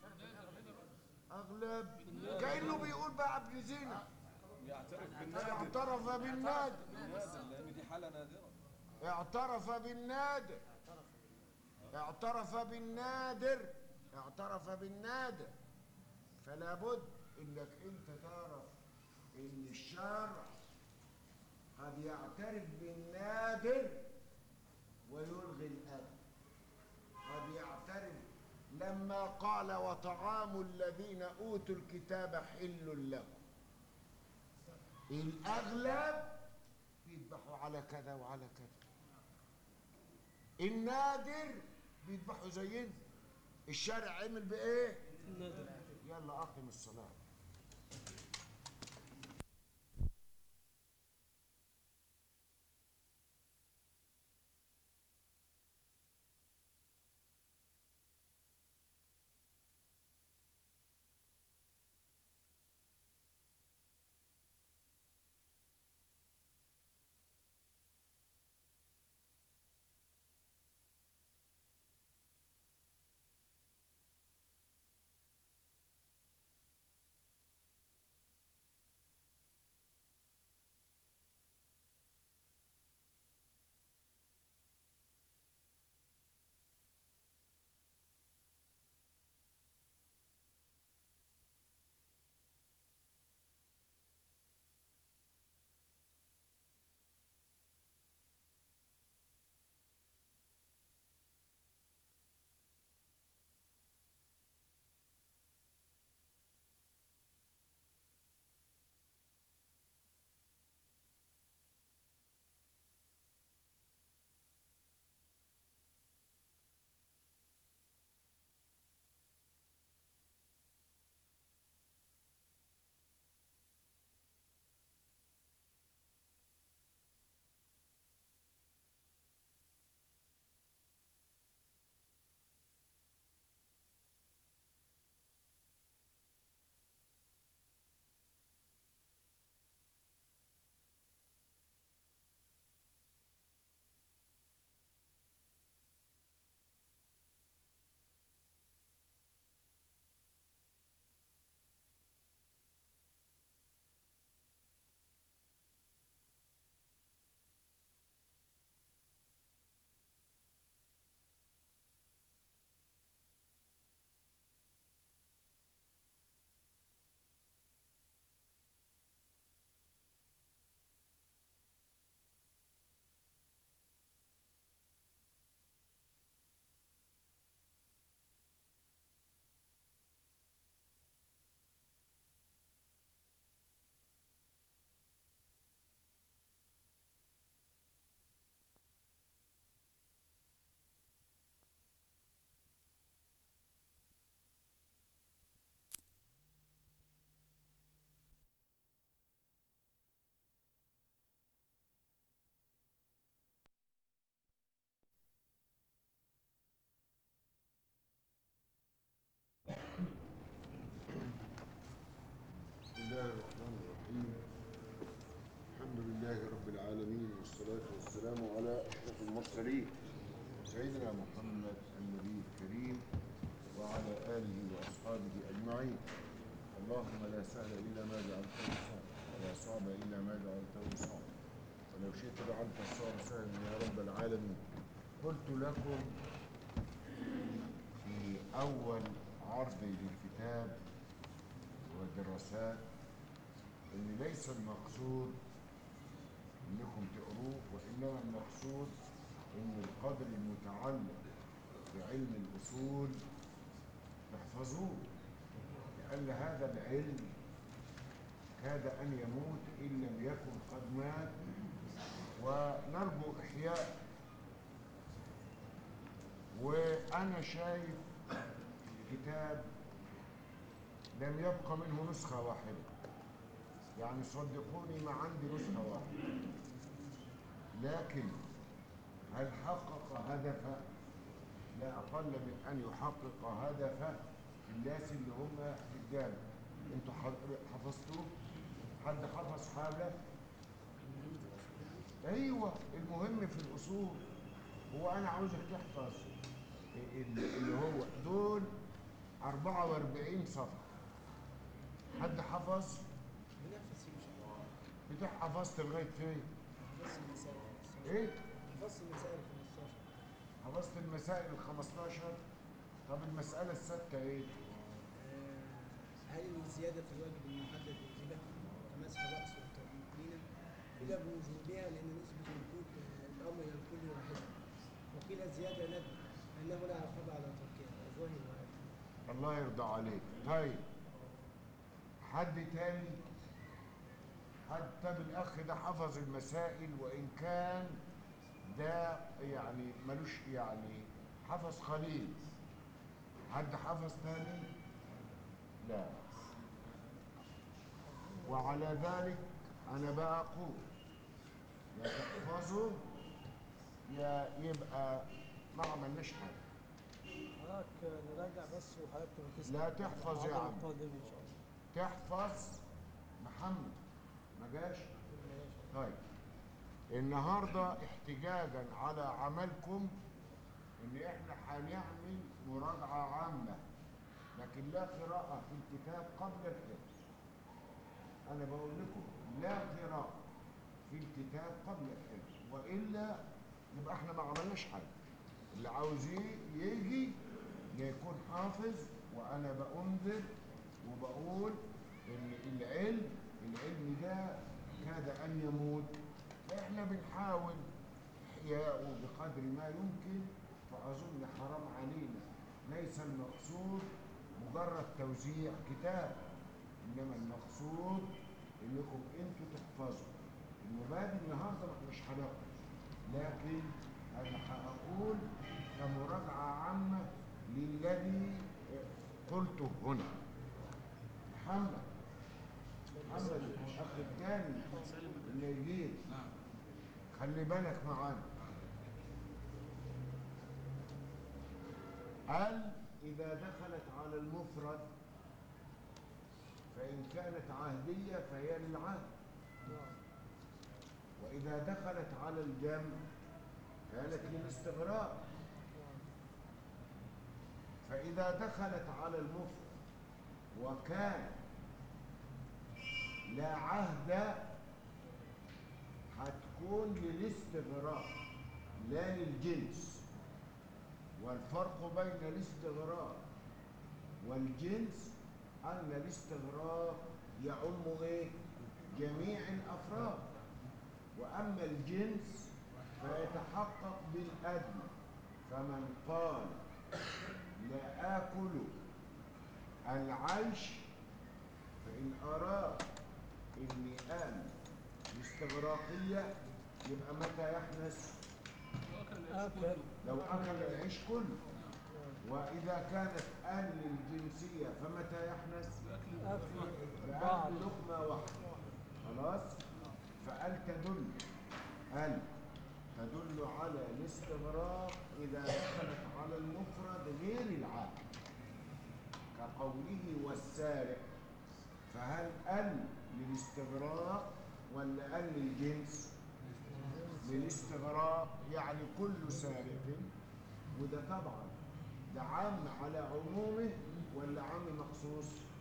أغلب كأنه بيقول بقى ابن زنا يعترف بالنادر اعترف بالنادر بالنادر لان دي حاله نادره اعترف بالنادر اعترف بالنادر اعترف بالنادر فلا بد انك انت تعرف ان الشرع قد يعترف بالنادر ويلغي الاب قد يعترف لما قال وطعام الذين اوتوا الكتاب حل لكم الاغلب بيذبحوا على كذا وعلى كذا النادر بيذبحوا زينا الشارع عمل بايه النادر يلا اقم الصلاه المرسلين سيدنا محمد النبي الكريم وعلى آله وأصحابه أجمعين اللهم لا سهل إلا ما جعلته سهلا ولا صعب إلا ما جعلته صعبا ولو شئت جعلت الصعب سهلا يا رب العالمين قلت لكم في أول عرض للكتاب والدراسات ان ليس المقصود انكم تقروه وانما المقصود ان القدر المتعلق بعلم الاصول تحفظوه لان هذا العلم كاد ان يموت ان لم يكن قد مات ونرجو احياء وانا شايف كتاب لم يبقى منه نسخه واحده يعني صدقوني ما عندي نسخة واحدة لكن هل حقق هدفه لا أقل من أن يحقق هدفه الناس اللي هم في الجامع انتوا حض- حفظتوه حد حفظ حاجة ايوه المهم في الاصول هو انا عاوزك تحفظ ال- اللي هو دول 44 صفحة حد حفظ بنفس فيه مش عارف. بتاع حفظت لغايه فين؟ بس المسائل ايه؟ بس المسائل 15 حفظت المسائل ال 15 طب المسألة الستة ايه؟ آه، هل الزيادة في الواجب المحدد واجبة كمسح الرأس والتمرين قيل بوجوبها لأن نسبة الوجود آه، الأمر إلى الكل واحدة وقيل الزيادة ندب لأنه لا عقاب على تركها الظاهر وهذا الله يرضى عليك طيب حد تاني حد طب الأخ ده حفظ المسائل وإن كان ده يعني ملوش يعني حفظ قليل حد حفظ تاني؟ لا وعلى ذلك أنا بقى أقول يا تحفظوا يا يبقى ما عملناش حاجة حضرتك نراجع بس وحضرتك تركز لا تحفظ يا العضلة عم. القادمة إن شاء الله تحفظ محمد ما جاش طيب النهارده احتجاجا على عملكم ان احنا هنعمل مراجعه عامه لكن لا قراءه في الكتاب قبل الحفظ انا بقول لكم لا قراءه في الكتاب قبل الحفظ والا يبقى احنا ما عملناش حاجه اللي عاوز ي- يجي يكون حافظ وانا بانذر وبقول ان العلم العلم ده كاد ان يموت فاحنا بنحاول احياءه بقدر ما يمكن فاظن حرام علينا ليس المقصود مجرد توزيع كتاب انما المقصود انكم انتوا تحفظوا المبادئ النهارده مش هناخد لكن انا هقول كمراجعه عامه للذي قلته هنا محمد محمد الاخ الثاني اللي يجيب خلي بالك معانا قال إذا دخلت على المفرد فإن كانت عهدية فهي للعهد وإذا دخلت على الجمع كانت للاستغراق فإذا دخلت على المفرد وكان لا عهد هتكون للاستغراق لا للجنس والفرق بين الاستغراق والجنس أن الاستغراق يعم إيه؟ جميع الأفراد وأما الجنس فيتحقق بالأدنى فمن قال لا آكل العيش فإن أراد إني آل الاستغراقية يبقى متى يحنس آكل لو أكل العيش كله وإذا كانت آل الجنسية فمتى يحنس آكل بعض بأكل لقمة واحدة خلاص فأل تدل أل تدل على الاستغراق إذا دخلت على المفرد غير العاقل كقوله والسارق فهل أل للاستغراق ولا أل للجنس؟ للاستغراق يعني كل سارق وده طبعا ده عام على عمومه ولا عام مخصوص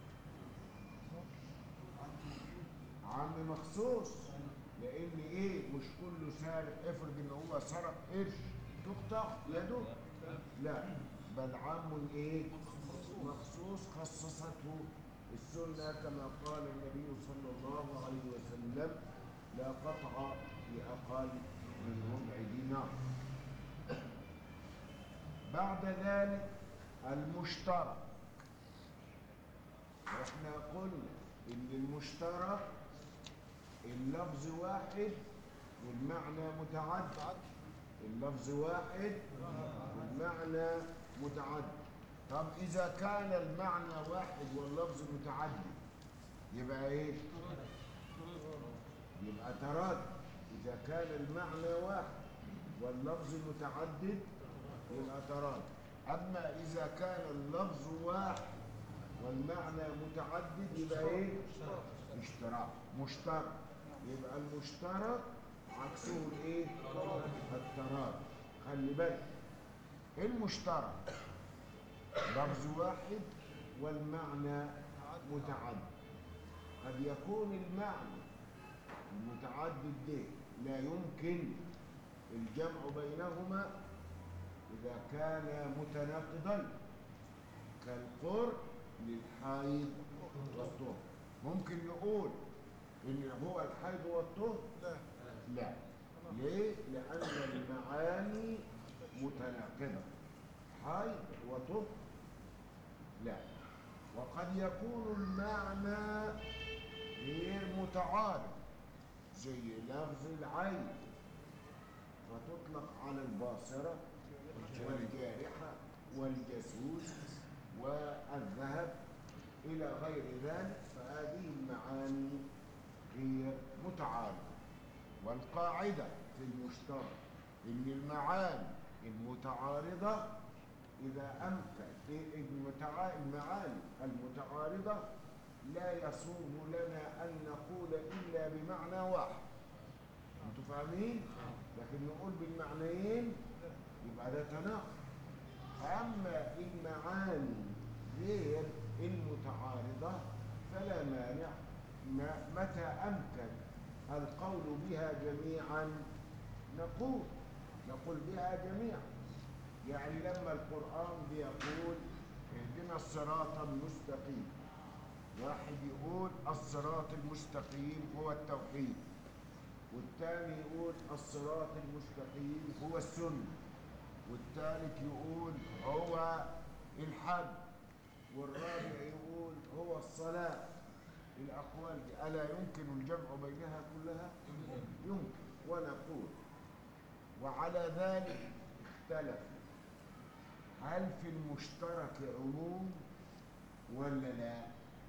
عام مخصوص لان ايه مش كله سارق افرض ان هو سرق قرش تقطع يده لا بل عام ايه مخصوص خصصته السنه كما قال النبي صلى الله عليه وسلم لا قطع باقل من ربع دينار بعد ذلك المشترك احنا قلنا ان المشترك اللفظ واحد والمعنى متعدد اللفظ واحد والمعنى متعدد طب اذا كان المعنى واحد واللفظ متعدد يبقى ايه يبقى تراد اذا كان المعنى واحد واللفظ متعدد يبقى تراد اما اذا كان اللفظ واحد والمعنى متعدد يبقى ايه اشتراك مشترك يبقى المشترك عكسه الايه التراد خلي بالك المشترك لفظ واحد والمعنى متعدد قد يكون المعنى المتعدد ده لا يمكن الجمع بينهما إذا كان متناقضا كالقر للحيض والطهر ممكن نقول إن هو الحيض والطهر لا ليه؟ لأن المعاني متناقضة حيض وطهر لا وقد يكون المعنى غير متعارض زي لفظ العين فتطلق على الباصرة والجارحة والجاسوس والذهب إلى غير ذلك فهذه المعاني غير متعارضة والقاعدة في المشترك إن المعاني المتعارضة إذا أمكن المتع- المعاني المتعارضة لا يصوب لنا أن نقول إلا بمعنى واحد أنتوا فاهمين؟ لكن نقول بالمعنيين يبقى ده تناقض أما المعاني غير المتعارضة فلا مانع ما- متى أمكن القول بها جميعا نقول نقول بها جميعا يعني لما القرآن بيقول اهدنا الصراط المستقيم واحد يقول الصراط المستقيم هو التوحيد والثاني يقول الصراط المستقيم هو السنة والثالث يقول هو الحج والرابع يقول هو الصلاة الأقوال دي ألا يمكن الجمع بينها كلها؟ يمكن ونقول وعلى ذلك اختلف هل في المشترك عموم ولا لا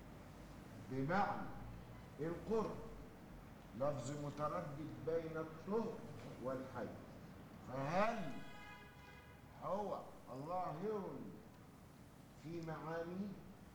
بمعنى القرب لفظ متردد بين الطهر والحي فهل هو ظاهر في معانيه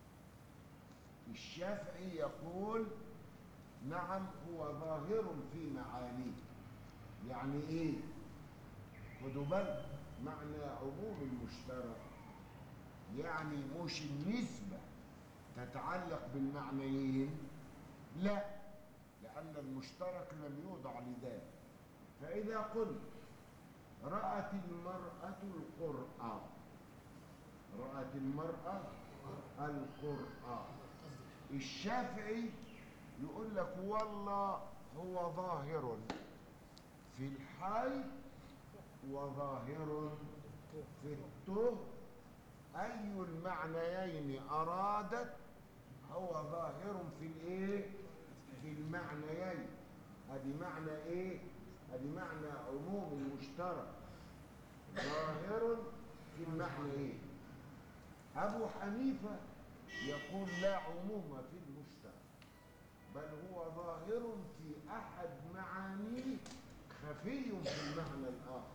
الشافعي يقول نعم هو ظاهر في معانيه يعني ايه خدوا بالك معنى عموم المشترك يعني مش النسبة تتعلق بالمعنيين لا لأن المشترك لم يوضع لذلك فإذا قلت رأت المرأة القرآن رأت المرأة القرآن الشافعي يقول لك والله هو ظاهر في الحي وظاهر في الطهر أي المعنيين أرادت هو ظاهر في الإيه؟ في المعنيين هذه معنى إيه؟ هذه معنى عموم المشترك ظاهر في المعنيين أبو حنيفة يقول لا عموم في المشترك بل هو ظاهر في أحد معانيه خفي في المعنى الآخر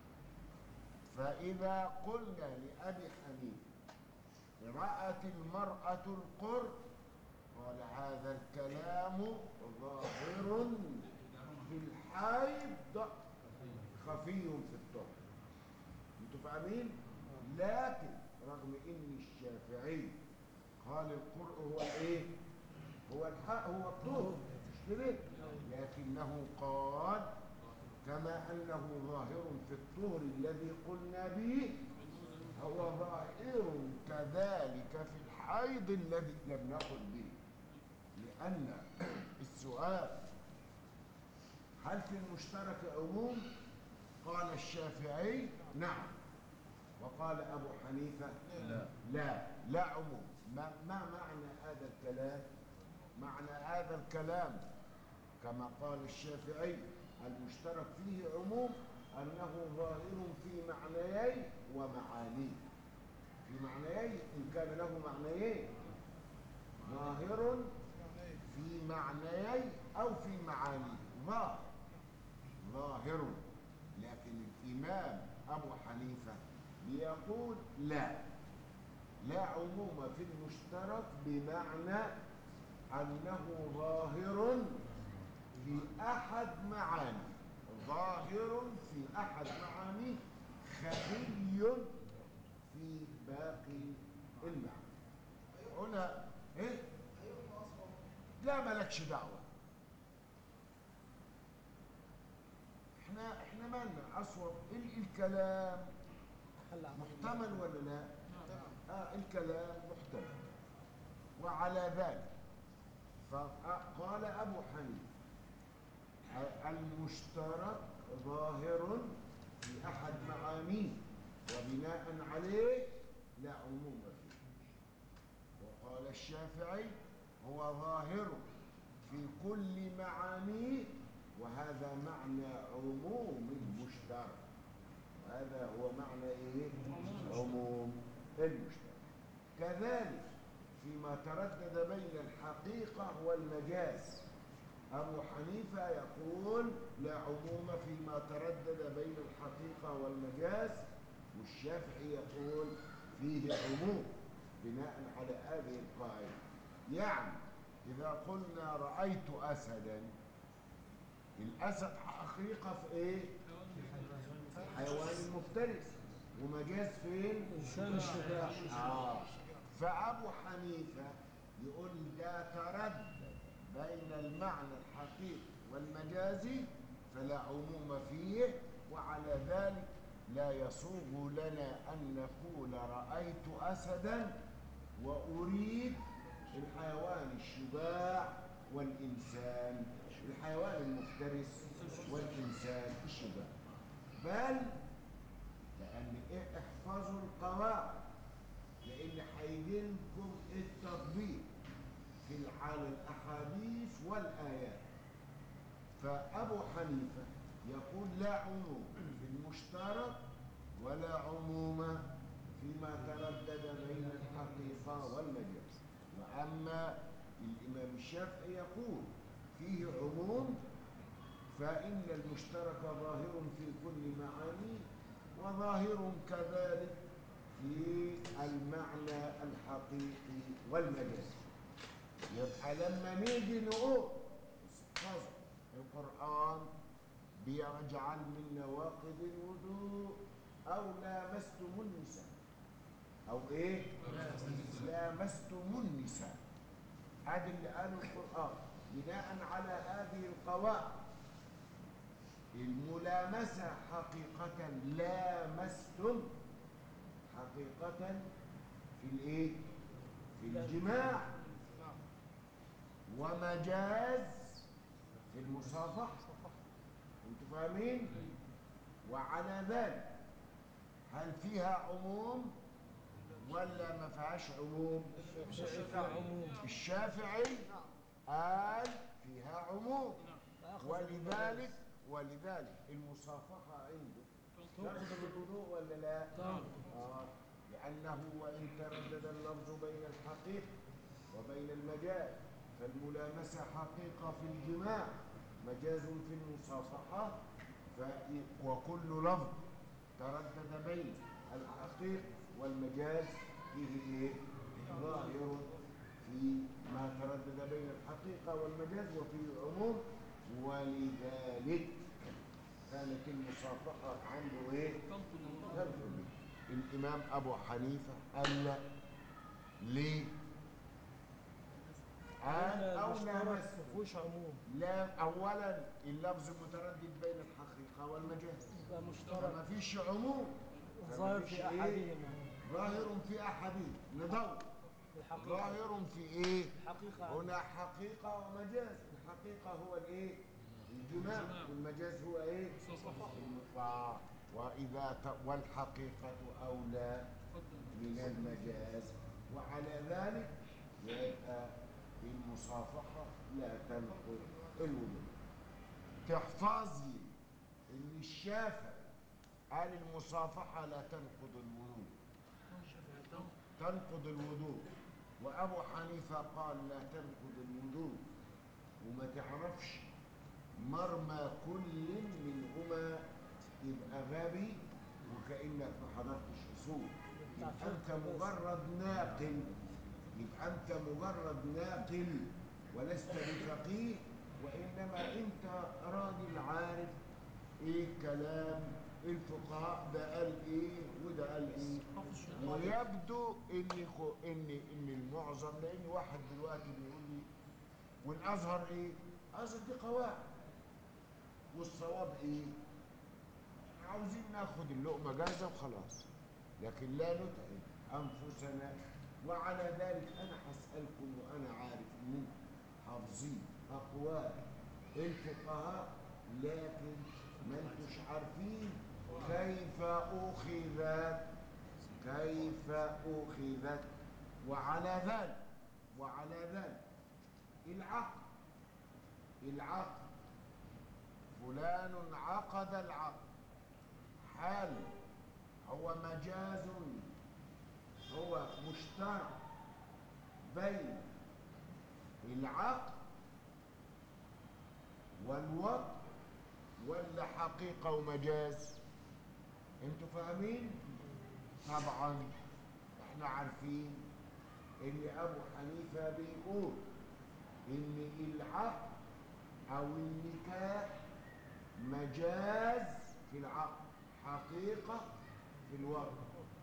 فإذا قلنا لأبي حنيفة رأت المرأة القر قال هذا الكلام ظاهر في الحيض خفي في الطهر انتوا فاهمين لكن رغم ان الشافعي قال القرء هو ايه هو الحق هو الطهر مش كده لكنه قال كما انه ظاهر في الطهر الذي قلنا به هو ظاهر كذلك في الحيض الذي لم نقل به لأن السؤال هل في المشترك عموم قال الشافعي نعم وقال أبو حنيفة لا لا, لا عموم ما, ما معنى هذا الكلام معنى هذا الكلام كما قال الشافعي المشترك فيه عموم أنه ظاهر في معنيين ومعانيه في معنيين إن كان له معنيين ظاهر في معنيين أو في معانيه ظاهر ظاهر لكن الإمام أبو حنيفة بيقول لا لا عموم في المشترك بمعنى أنه ظاهر في أحد معانيه ظاهر في أحد معانيه خفي في باقي المعنى هنا ايه لا مالكش دعوة احنا احنا مالنا اصوب ال- الكلام محتمل ولا لا آه الكلام محتمل وعلى ذلك فقال ابو حنيفه المشترك ظاهر في احد معانيه وبناء عليه لا عموم فيه وقال الشافعي هو ظاهر في كل معانيه وهذا معنى عموم المشترك هذا هو معنى ايه عموم المشترك كذلك فيما تردد بين الحقيقة والمجاز أبو حنيفة يقول لا عموم فيما تردد بين الحقيقة والمجاز والشافعي يقول فيه عموم بناء على هذه القاعدة يعني إذا قلنا رأيت أسدا الأسد حقيقة في إيه؟ في الحيوان المفترس ومجاز فين؟ إنسان الشجاع آه. فأبو حنيفة يقول ده تردد بين المعنى الحقيقي والمجازي فلا عموم فيه وعلى ذلك لا يصوغ لنا أن نقول رأيت أسدا وأريد الحيوان الشجاع والإنسان الحيوان المفترس والإنسان الشجاع بل لأن إيه احفظوا القواعد لأن هيجي لكم التطبيق في على الأحاديث والآيات فأبو حنيفة يقول لا عموم في المشترك ولا عموم فيما تردد بين الحقيقة والمجاز وأما الإمام الشافعي يقول فيه عموم فإن المشترك ظاهر في كل معانيه وظاهر كذلك في المعنى الحقيقي والمجازي يبقى لما نيجي نقول استحفظ القرآن بيجعل من نواقض الوضوء أو لامستم النساء أو إيه؟ لامستم النساء هذا اللي قاله القرآن بناء على هذه القواعد الملامسة حقيقة لامستم حقيقة في الايه في الجماع ومجاز في المصافحة انتوا فاهمين وعلى ذلك هل فيها عموم ولا ما فيهاش عموم الشافعي قال فيها عموم ولذلك ولذلك المصافحة عنده تأخذ الوضوء ولا لا؟ آه. لأنه وإن تردد اللفظ بين الحقيقة وبين المجاز فالملامسة حقيقة في الجماع مجاز في المصافحة ف... وكل لفظ تردد بين الحقيقة والمجاز فيه إيه؟ ظاهر في ما تردد بين الحقيقة والمجاز وفيه عموم ولذلك كانت المصافحة عنده ايه؟ تنقل تنقل الإمام أبو حنيفة قال لا ليه؟ قال أو لا المشترك مس ما فيهوش عموم لا أولا اللفظ متردد بين الحقيقة والمجاز يبقى مشترك فما فيش عموم ظاهر فما فيش في إيه؟ احدهما ظاهر في أحدهم ندور الحقيقه ظاهر في إيه؟ الحقيقه هنا حقيقة ومجاز الحقيقة هو الإيه؟ الجماع والمجاز هو إيه؟ النفاع وإذا ت... والحقيقة أولى من المجاز وعلى ذلك يبقى المصافحة لا تنقض الوضوء تحفظ لي إن الشافعي قال المصافحة لا تنقض الوضوء تنقض الوضوء وأبو حنيفة قال لا تنقض الوضوء وما تعرفش مرمى كل منهما يبقى غبي وكأنك ما حضرتش أصول يبقى أنت مجرد ناقل يبقى أنت مجرد ناقل ولست بفقيه وإنما أنت راجل عارف إيه كلام الفقهاء ده قال إيه وده قال إيه ويبدو ان خو ان ان المعظم لان واحد دلوقتي بيقول لي والازهر ايه؟ الازهر دي قواعد والصواب ايه؟ عاوزين ناخد اللقمه جاهزه وخلاص لكن لا نتعب انفسنا وعلى ذلك انا هسالكم وانا عارف ان حافظين اقوال الفقهاء لكن ما انتوش عارفين كيف اخذت كيف أخذت وعلى ذلك وعلى ذلك العقد العقد فلان عقد العقد هل هو مجاز هو مشترك بين العقد والوقت ولا حقيقة ومجاز انتوا فاهمين طبعا احنا عارفين ان ابو حنيفه بيقول ان العقد او النكاح مجاز في العقد حقيقه في الوقت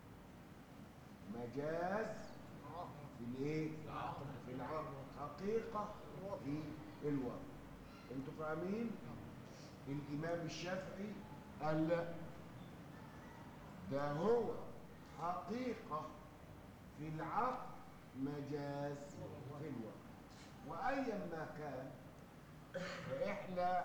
مجاز في الايه في العقد حقيقه في الوقت انتوا فاهمين الامام الشافعي قال لا ده هو حقيقة في العقد مجاز في الوقت وأيا ما كان فإحنا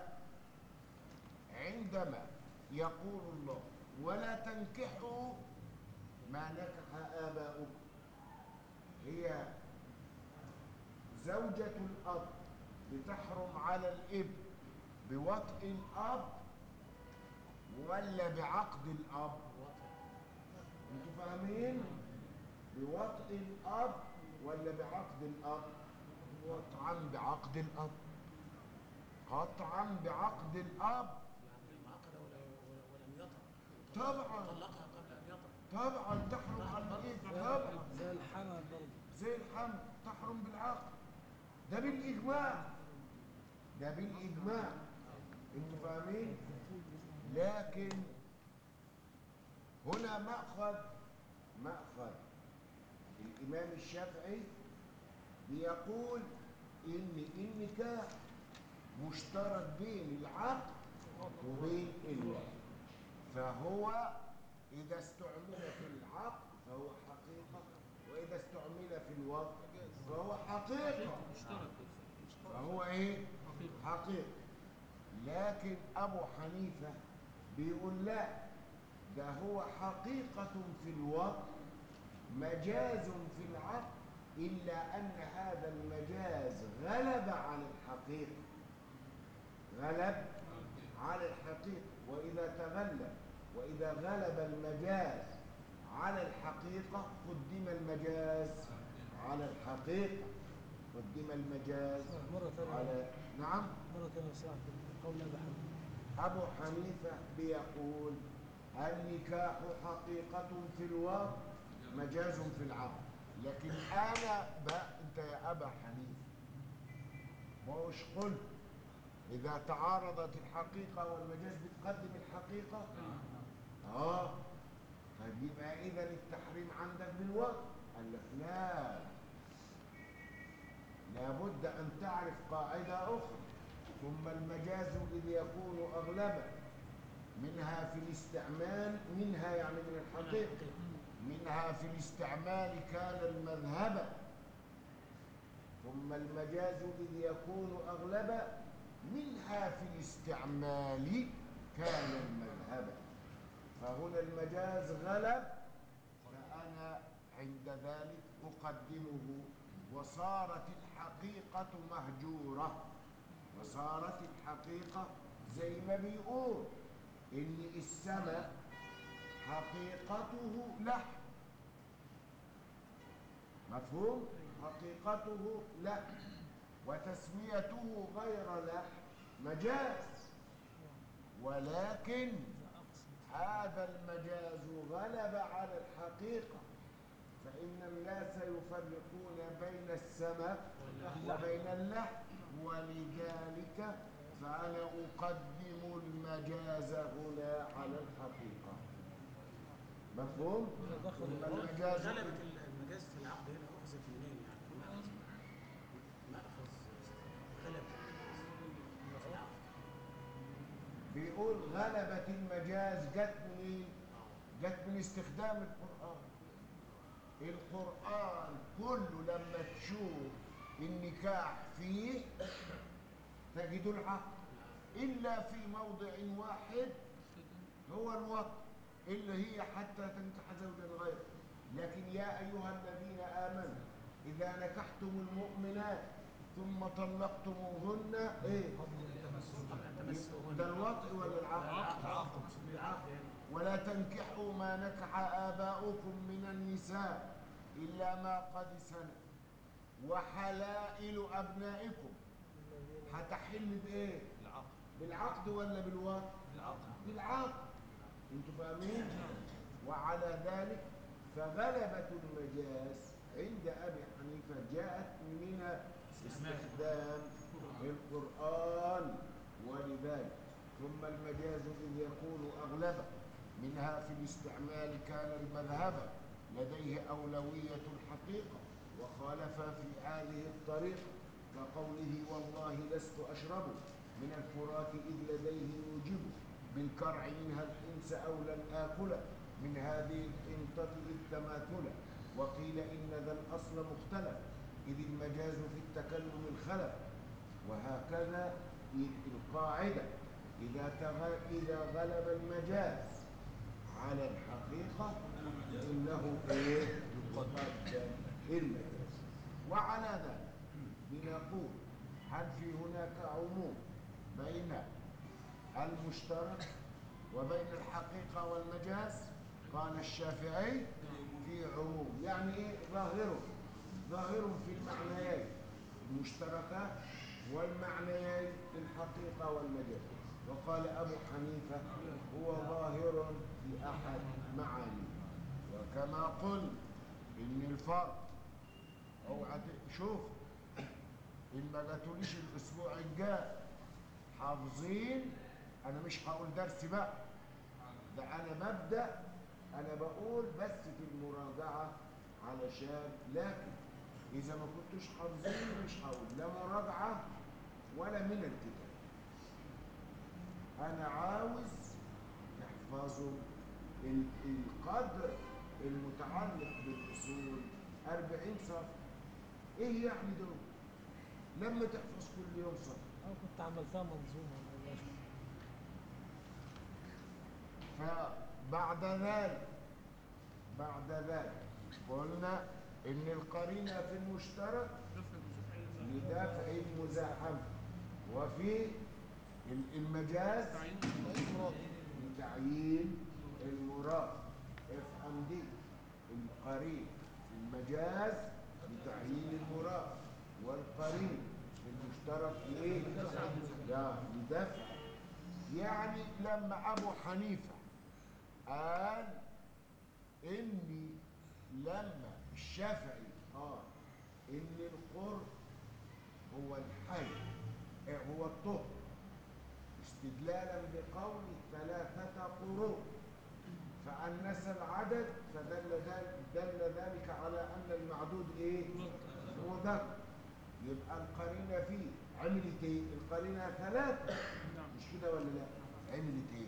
عندما يقول الله ولا تنكحوا ما نكح آباؤكم هي زوجة الأب بتحرم على الابن بوطء الأب ولا بعقد الأب انتوا فاهمين بوطء الاب ولا بعقد الاب قطعا بعقد الاب قطعا بعقد الاب يعني معقدة ولا ولا- ولم يطأ طبعا طلقها قبل أن يطأ طبعا تحرم على الابن طبعا زي الحمل برضه زي الحمل تحرم بالعقد ده بالاجماع ده بالاجماع انتوا فاهمين لكن هنا مأخذ مأخذ الإمام الشافعي بيقول إن النكاح مشترك بين العقد وبين الوقت فهو إذا استعمل في العقد فهو حقيقة وإذا استعمل في الوقت فهو حقيقة مشترك فهو إيه؟ حقيقة حقيقة لكن أبو حنيفة بيقول لا ده هو حقيقة في الوقت مجاز في العقل إلا أن هذا المجاز غلب على الحقيقة غلب على الحقيقة وإذا تغلب وإذا غلب المجاز على الحقيقة قدم المجاز على الحقيقة قدم المجاز مرة ثانية على نعم مرة ثانية صاحب قول أبي حنيفة أبو حنيفة بيقول النكاح حقيقة في الوقت مجاز في العقل لكن أنا بقى أنت يا أبا حنيفة مش قلت إذا تعارضت الحقيقة والمجاز بتقدم الحقيقة آه طيب يبقى إذا التحريم عندك بالوقت قال لك لا لابد أن تعرف قاعدة أخرى ثم المجاز إذ يكون أغلبا منها في الاستعمال منها يعني من الحقيقة منها في الاستعمال كان المذهب ثم المجاز إذ يكون أغلبا منها في الاستعمال كان المذهب فهنا المجاز غلب فأنا عند ذلك أقدمه وصارت الحقيقة مهجورة وصارت الحقيقة زي ما بيقول إن السماء حقيقته لحم مفهوم؟ حقيقته لحم وتسميته غير لحم مجاز ولكن هذا المجاز غلب على الحقيقة فإن الناس يفرقون بين السماء وبين اللحم ولذلك فأنا أقدم المجاز هنا على الحقيقة مفهوم؟ ثم المجاز غلبة المجاز في العقد هنا أخذت منين يعني؟ مأخذ مأخذ غلبة المجاز في العقد بيقول غلبة المجاز جت منين؟ جت من استخدام القرآن القرآن كله لما تشوف النكاح فيه تجد العقد إلا في موضع واحد هو الوقت اللي هي حتى تنكح زوجا غيره لكن يا أيها الذين آمنوا إذا نكحتم المؤمنات ثم طلقتموهن إيه؟ ده الوطء ولا العقد؟ العقد يعني ولا تنكحوا ما نكح آباؤكم من النساء إلا ما قد سلف وحلائل أبنائكم هتحل بإيه؟ العقد بالعقد ولا بالوقت؟ العقد بالعقد انتوا فاهمين؟ وعلى ذلك فغلبة المجاز عند أبي حنيفة جاءت من استخدام القرآن ولذلك ثم المجاز إذ يكون أغلبا منها في الاستعمال كان المذهب لديه أولوية الحقيقة وخالف في هذه الطريقة كقوله والله لست أشرب من الفرات إذ لديه يوجب بالكرع منها الحنس أو لن آكل من هذه الحنطة إذ تماثلا وقيل إن ذا الأصل مختلف إذ المجاز في التكلم الخلف وهكذا القاعدة إذا تغ... إذا غلب المجاز على الحقيقة إنه إيه؟ يقدم المجاز وعلى ذلك بنقول هل في هناك عموم بين المشترك وبين الحقيقة والمجاز قال الشافعي في عموم يعني ايه ظاهر ظاهر في المعنيين المشتركات والمعنيين الحقيقة والمجاز وقال أبو حنيفة هو ظاهر في أحد معانيه وكما قلت إن الفرق اوعى ت- شوف إن ما جاتوليش الأسبوع الجاي حافظين أنا مش هقول درس بقى ده أنا ببدأ أنا بقول بس في المراجعة علشان لكن إذا ما كنتوش حافظين مش هقول لا مراجعة ولا من الكتاب أنا عاوز تحفظوا ال- القدر المتعلق بالأصول 40 صفحة إيه يعني دول؟ لما تحفظ كل يوم صفحة أنا كنت عملتها منظومة والله. فبعد ذلك بعد ذلك قلنا ان القرينه في المشترك لدفع المزاحمه وفي ال- المجاز لتعيين المراد افهم دي القرين في المجاز لتعيين المراد والقرين في المشترك ليه؟ لا لدفع يعني لما ابو حنيفه قال اني لما الشافعي قال ان القرب هو الحي إيه هو الطهر استدلالا بقول ثلاثة قروء فأنس العدد فدل ذلك دل ذلك على أن المعدود إيه؟ مذكر يبقى القرينة فيه عملت إيه؟ القرينة ثلاثة مش كده ولا لا؟ عملت إيه؟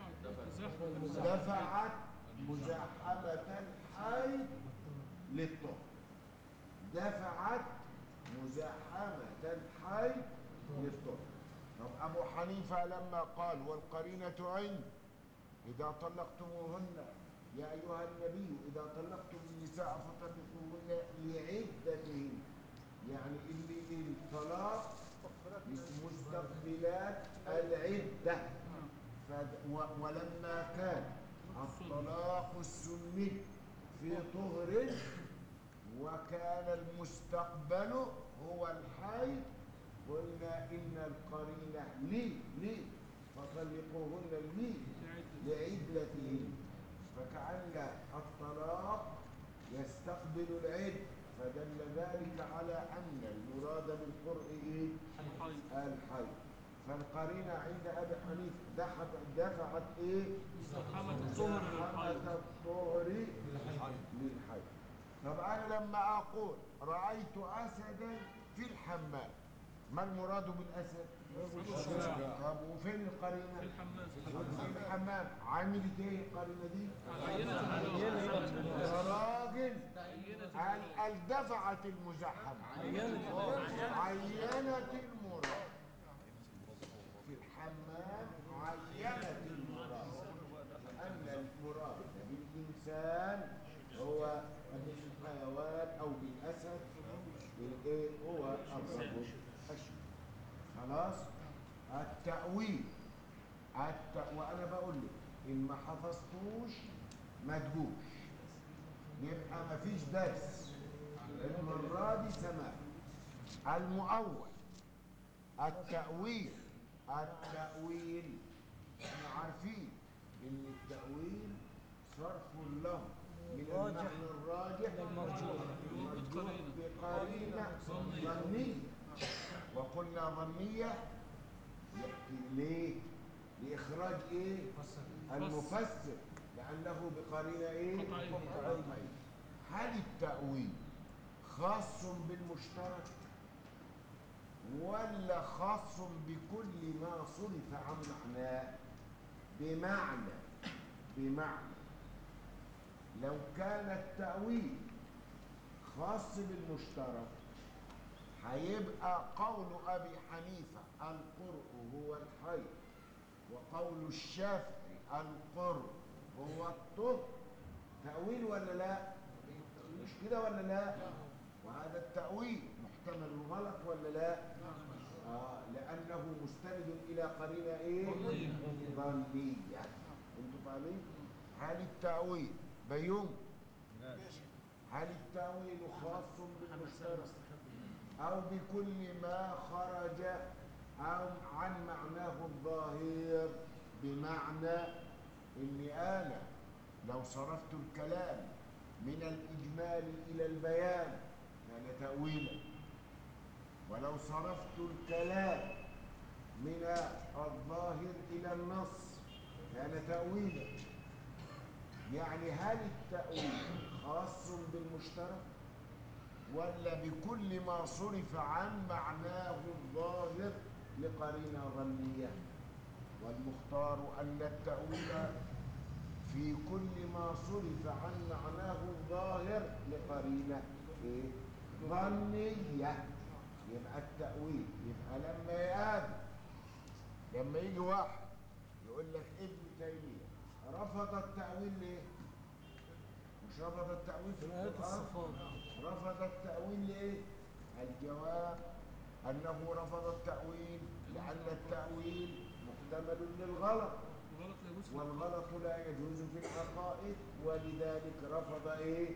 دفعت مزاحمة الحي للطهر دفعت مزاحمة الحي للطهر طب أبو حنيفة لما قال والقرينة عند إذا طلقتموهن يا أيها النبي إذا طلقتم النساء فطلقوهن لعدتهن يعني اللي الطلاق مستقبلات العدة فد- و- ولما كان الطلاق السني في طهر وكان المستقبل هو الحي قلنا إن القرينة لي لي فطلقوهن لي لعدتهن فكأن الطلاق يستقبل العد فدل ذلك على أن المراد بالقرء إيه؟ الحي فالقرينة عند أبي حنيفة دفعت دفعت إيه؟ مزاحمة الطهر للحيض. مزاحمة الطهر للحي طب أنا لما أقول رأيت أسدا في الحمام ما المراد بالأسد؟ طب وفين القرينة؟ في الحمام في الحمام عملت ايه القرينة دي؟ عينت يا راجل قال قال دفعت المزاحمة عينت المراد في الحمام عينت المراد أن المراد بالإنسان هو بالحيوان أو بالأسد بالإيه هو الرجل الشريف خلاص التأويل الت... وأنا بقول لك إن ما حفظتوش ما تجوش يبقى ما فيش درس المرة دي سماع المؤول التأويل التأويل احنا عارفين ان التأويل صرف له من المعنى الراجح المرجوح بقرينة ظنية وقلنا ظنية يحكي ليه لإخراج إيه المفسر لأنه بقرينة إيه قطعية. قطعية. هل التأويل خاص بالمشترك ولا خاص بكل ما صرف عن معناه بمعنى بمعنى لو كان التأويل خاص بالمشترك هيبقى قول أبي حنيفة القرء هو الحي وقول الشافعي القرء هو الطهر تأويل ولا لا؟ مش كده ولا لا؟ وهذا التأويل محتمل غلط ولا لا؟ آه لأنه مستند إلى قرينة إيه؟ ظنية أنتوا فاهمين؟ هل التأويل بيوم هل التأويل خاص بالمشترك أو بكل ما خرج أو عن معناه الظاهر بمعنى إني أنا لو صرفت الكلام من الإجمال إلى البيان كان تأويلا ولو صرفت الكلام من الظاهر إلى النص كان تأويلا يعني هل التأويل خاص بالمشترك ولا بكل ما صرف عن معناه الظاهر لقرينة ظنية والمختار أن التأويل في كل ما صرف عن معناه الظاهر لقرينة إيه؟ ظنية يبقى التأويل يبقى لما يقابل لما يجي واحد يقول لك ابن تيمية رفض التأويل ليه؟ مش رفض التأويل في آيات القرآن الصفات رفض التأويل ليه؟ الجواب أنه رفض التأويل لأن التأويل محتمل للغلط وغلط لا يجوز في والغلط لا يجوز في العقائد ولذلك رفض إيه؟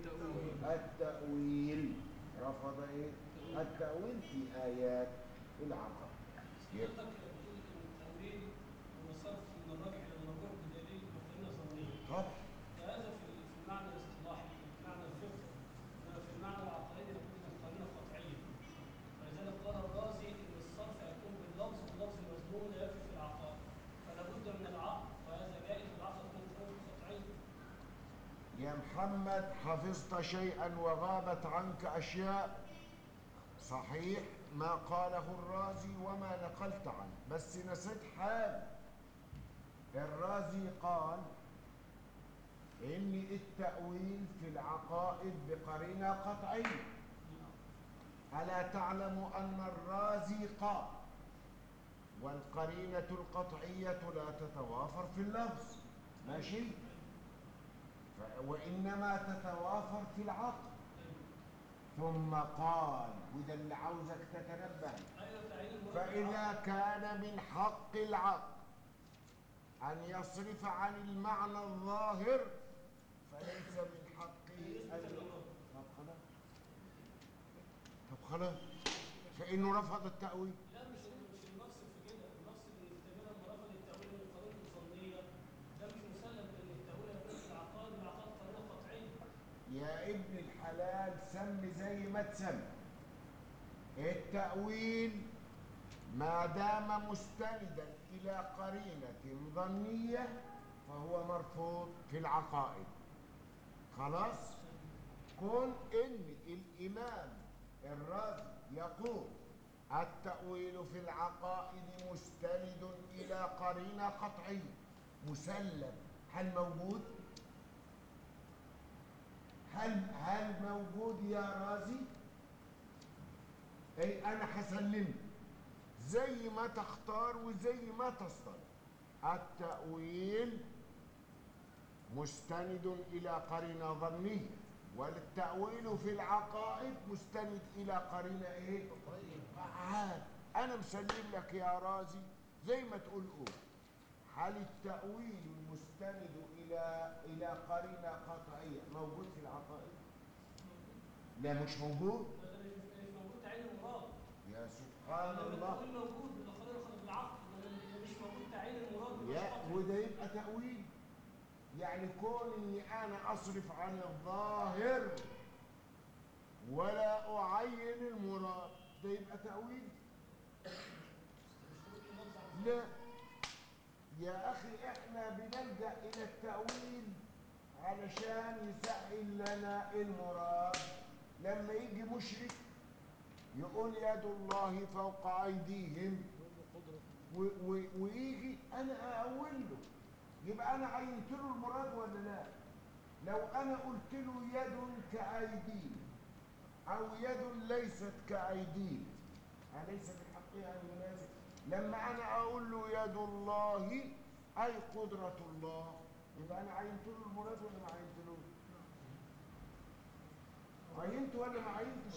التأويل رفض إيه؟ التأويل في آيات العقائد يبقى التأويل هو صرف من الرجع إلى المرجوح بدليل وقرينة ظنية طب فهذا في في المعنى الاصطلاحي في المعنى الفقهي انما في المعنى العقائدي نقول ان القرينه قطعيه فلذلك قال الرازي ان الصرف يكون باللفظ واللفظ مفهوم لا يكفي في العقائد يا محمد حفظت شيئا وغابت عنك أشياء صحيح ما قاله الرازي وما نقلت عنه بس نسيت حاجة الرازي قال إن التأويل في العقائد بقرينة قطعية ألا تعلم أن الرازي قال والقرينة القطعية لا تتوافر في اللفظ ماشي ف- وإنما تتوافر في العقل ثم قال وده اللي عاوزك تتنبه أيضا تعيين المراد فإذا كان من حق العقل أن يصرف عن المعنى الظاهر فليس من حقه أن طب خلاص طب خلاص فإنه رفض التأويل لا مش مش النص في كده النص اللي في لما رفض التأويل من القانون الظنية ده مش مسلم بأن التأويل يكون في العقائد العقائد قانون قطعية يا ابن الحلال سم زي ما تسمي التأويل ما دام مستندا إلى قرينة ظنية فهو مرفوض في العقائد خلاص كون إن الإمام الرازي يقول التأويل في العقائد مستند إلى قرينة قطعية مسلم هل موجود؟ هل هل موجود يا رازي؟ اي انا هسلمك زي ما تختار وزي ما تصطلح التأويل مستند إلى قرينة ظنية والتأويل في العقائد مستند إلى قرينة إيه؟ عاد أنا مسلم لك يا رازي زي ما تقول قول هل التأويل المستند إلى إلى قرينة قطعية موجود في العقائد؟ لا مش موجود ده ده مش مش موجود تعيين المراد يا سبحان لما الله التأويل موجود بالقانون الخاص بالعقل ده مش موجود تعيين المراد مش يا قطعي. وده يبقى تأويل يعني كون اني انا اصرف عن الظاهر ولا اعين المراد ده يبقى تأويل لا يا اخي احنا بنلجأ الى التأويل علشان يسهل لنا المراد لما يجي مشرك يقول يد الله فوق ايديهم و- و- ويجي انا اقول له يبقى انا عينت له المراد ولا لا لو انا قلت له يد كايدينا او يد ليست كايدينا اليس من حقها ان ينازل لما انا اقول له يد الله اي قدره الله يبقى انا عينت له المراد ولا ما عينتلوش عينت ولا ما عينتش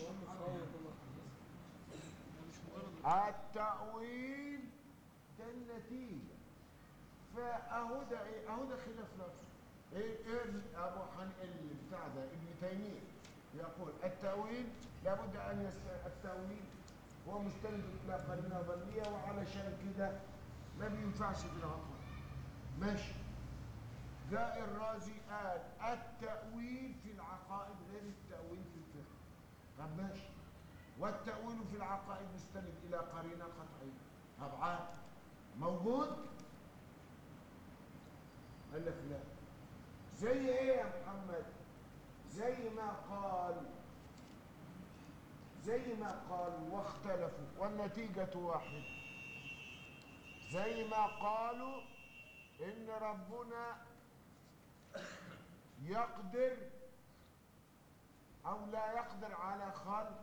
مش مجرد التأويل ده النتيجة فأهو ده إيه؟ أهو ده خلاف نفسه إيه إيه أبو حن اللي بتاع ده ابن تيمية يقول التأويل لابد أن يست... التأويل هو مستند إلى قرينة ظنية وعلشان كده ما بينفعش في العقل ماشي جاء الرازي قال التأويل في العقائد غير التأويل في الفقه طب ماشي والتأويل في العقائد مستند إلى قرينة قطعية طبعا موجود قال لك لا زي ايه يا محمد زي ما قال زي ما قالوا واختلفوا والنتيجة واحدة زي ما قالوا إن ربنا يقدر أو لا يقدر على خلق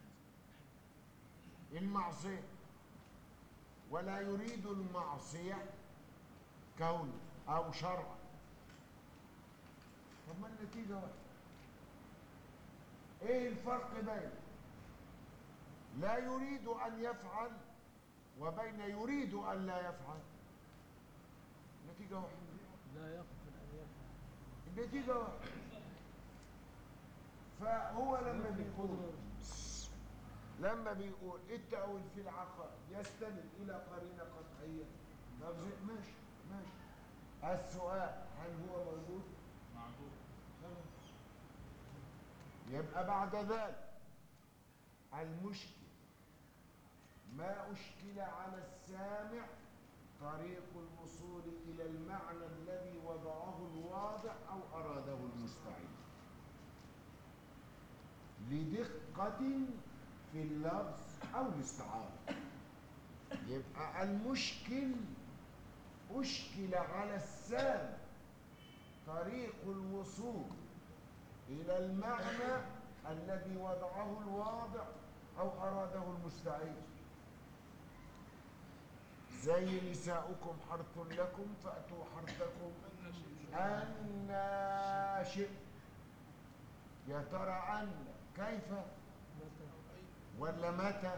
المعصية ولا يريد المعصية كون أو شرع طب ما النتيجة واحدة إيه الفرق بين لا يريد أن يفعل وبين يريد أن لا يفعل النتيجة واحدة لا يقبل أن يفعل النتيجة واحدة فهو لما بيقول لما بيقول التأويل في العقائد يستند إلى قرينة قطعية طب زي- ماشي ماشي السؤال هل هو موجود؟ معدوم خلاص. يبقى بعد ذلك المشكل ما أشكل على السامع طريق الوصول إلى المعنى الذي وضعه الواضع أو أراده المستعان لدقة في اللفظ أو الاستعارة يبقى المشكل أشكل على السام طريق الوصول إلى المعنى الذي وضعه الواضع أو أراده المستعير زي نساؤكم حرث لكم فأتوا حرثكم أن شئت يا ترى أن كيف ولا متى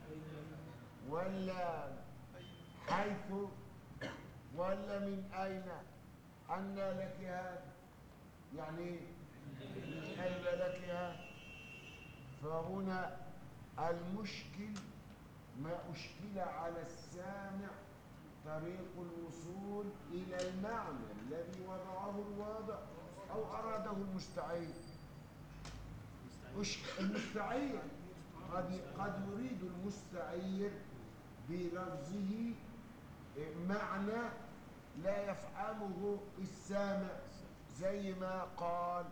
ولا حيث ولا من أين أن لك هذا يعني إيه؟ من أين لك هذا فهنا المشكل ما أشكل على السامع طريق الوصول إلى المعنى الذي وضعه الواضع أو أراده المستعير أشك- المستعير قد قد يريد المستعير بلفظه معنى لا يفهمه السامع زي ما قال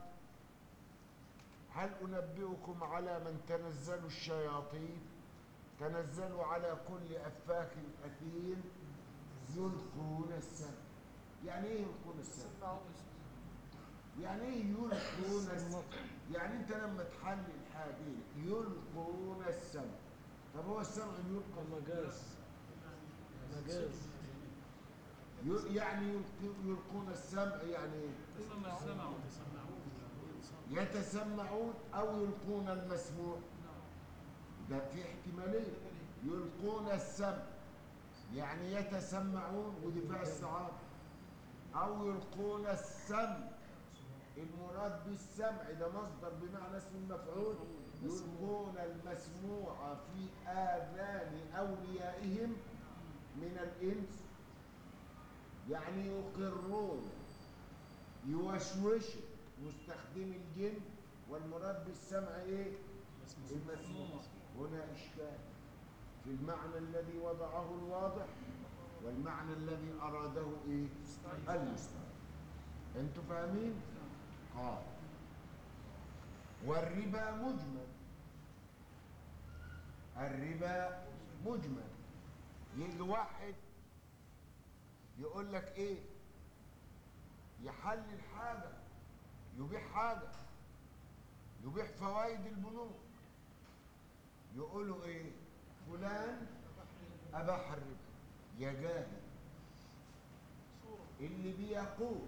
هل أنبئكم على من تنزل الشياطين تنزلوا على كل أفاك أثيم يلقون السمع يعني ايه يلقون السمع يعني ايه يلقون السمع يعني انت لما تحلل حاجه يلقون السمع طب هو السمع يلقى مجاز مجاز ي- يعني يلقي- يلقون السمع يعني إيه؟ سمعوا يتسمعون او يلقون المسموع ده في احتماليه يلقون السمع يعني يتسمعون ودي فيها استعاره او يلقون السمع المراد بالسمع ده مصدر بمعنى اسم المفعول يلقون المسموع في اذان اوليائهم من الانس يعني يقرون يوشوشوا مستخدم الجن والمراد بالسمع ايه المسموع هنا اشكال في المعنى الذي وضعه الواضح والمعنى الذي اراده ايه المستعار انتوا فاهمين قال والربا مجمل الربا مجمل يجي واحد يقول لك ايه يحلل حاجه يبيح حاجه يبيح فوائد البنوك يقولوا ايه فلان اباح الربا يا جاهل اللي بيقول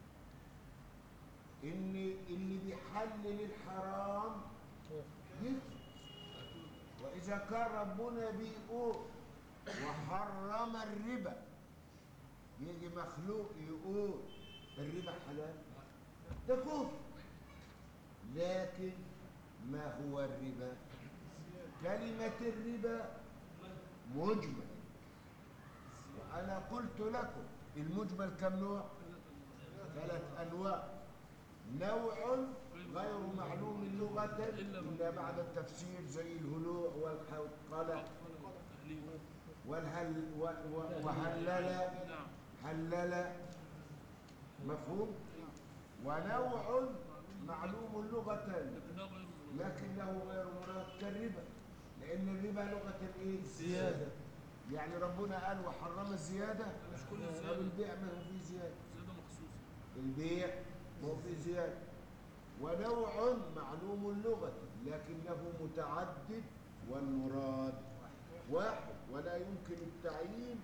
ان اللي بيحلل الحرام يكفر واذا كان ربنا بيقول وحرم الربا يجي مخلوق يقول الربا حلال ده كفر لكن ما هو الربا كلمة الربا مجمل وأنا قلت لكم المجمل كم نوع ثلاث أنواع نوع غير معلوم لغة إلا بعد التفسير زي الهلوع والقلق والهل و- و- وهلل هلل مفهوم ونوع معلوم لغة لكنه غير مراد كالربا لأن الربا لغة الإيه؟ زيادة. يعني ربنا قال وحرم الزيادة مش كل طب الزيادة البيع ما هو فيه زيادة زيادة مخصوصة البيع ما هو فيه زيادة ونوع معلوم اللغة لكنه متعدد والمراد واحد ولا يمكن التعيين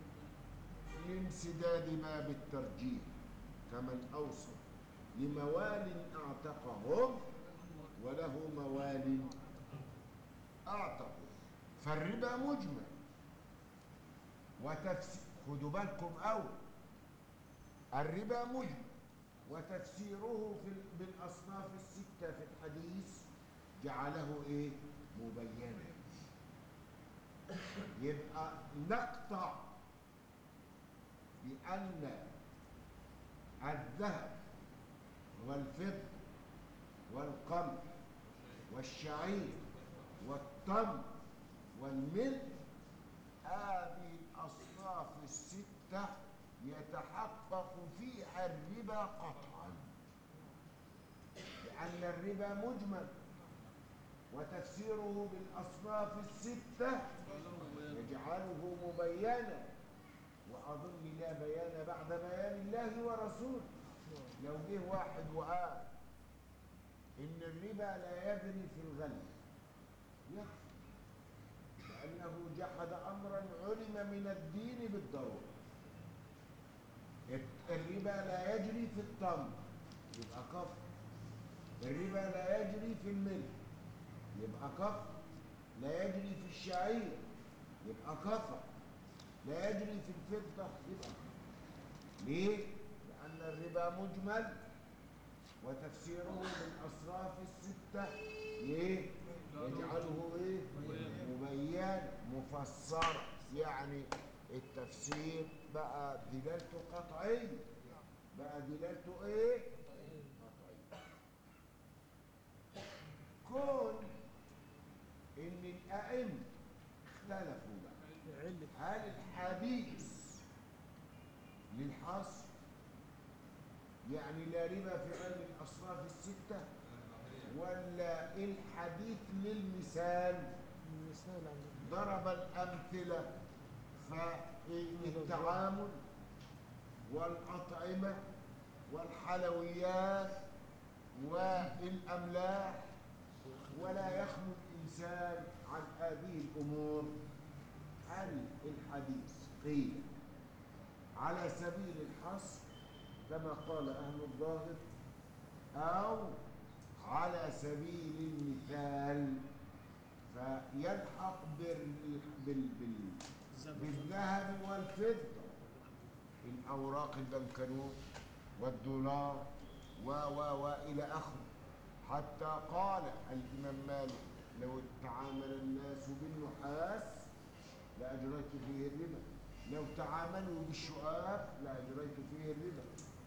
لانسداد ما بالترجيح كمن أوصى لموال أعتقهم وله موال أعتقوا فالربا مجمل وتفسير خدوا بالكم أول الربا مجمل وتفسيره في ال- بالأصناف الستة في الحديث جعله إيه؟ مبينا يبقى نقطع بأن الذهب والفضة والقمح والشعير والتمر والملح هذه الأصناف الستة يتحقق فيها الربا قطعا لأن الربا مجمل وتفسيره بالأصناف الستة يجعله مبينا وأظن لا بيان بعد بيان الله ورسوله لو جه واحد وقال إن الربا لا يجري في الغل يكفي لأنه جحد أمرا علم من الدين بالضرورة الربا لا يجري في التمر يبقى كفر الربا لا يجري في الملك يبقى كفر لا يجري في الشعير يبقى كفر لا يجري في الفضة يبقى كفر ليه؟ لأن الربا مجمل وتفسيره بالأصراف الستة إيه؟ يجعله إيه؟ مبين مفسر يعني التفسير بقى دلالته قطعية بقى دلالته إيه؟ قطعية كون إن الأئمة اختلفوا بقى علة هل الحديث للحصر يعني لا ربا في علم الأصناف الستة ولا الحديث للمثال المثال عن ضرب الأمثلة فالتعامل والأطعمة والحلويات والأملاح ولا يخلو الإنسان عن هذه الأمور هل الحديث قيل على سبيل الحصر كما قال أهل الظاهر أو على سبيل المثال فيلحق بال... بال... بال... بالذهب والفضة الأوراق البنكنوت والدولار و و وإلى آخره حتى قال الإمام مالك لو تعامل الناس بالنحاس لأجريت فيه الربا لو تعاملوا بالشؤاب لأجريت فيه الربا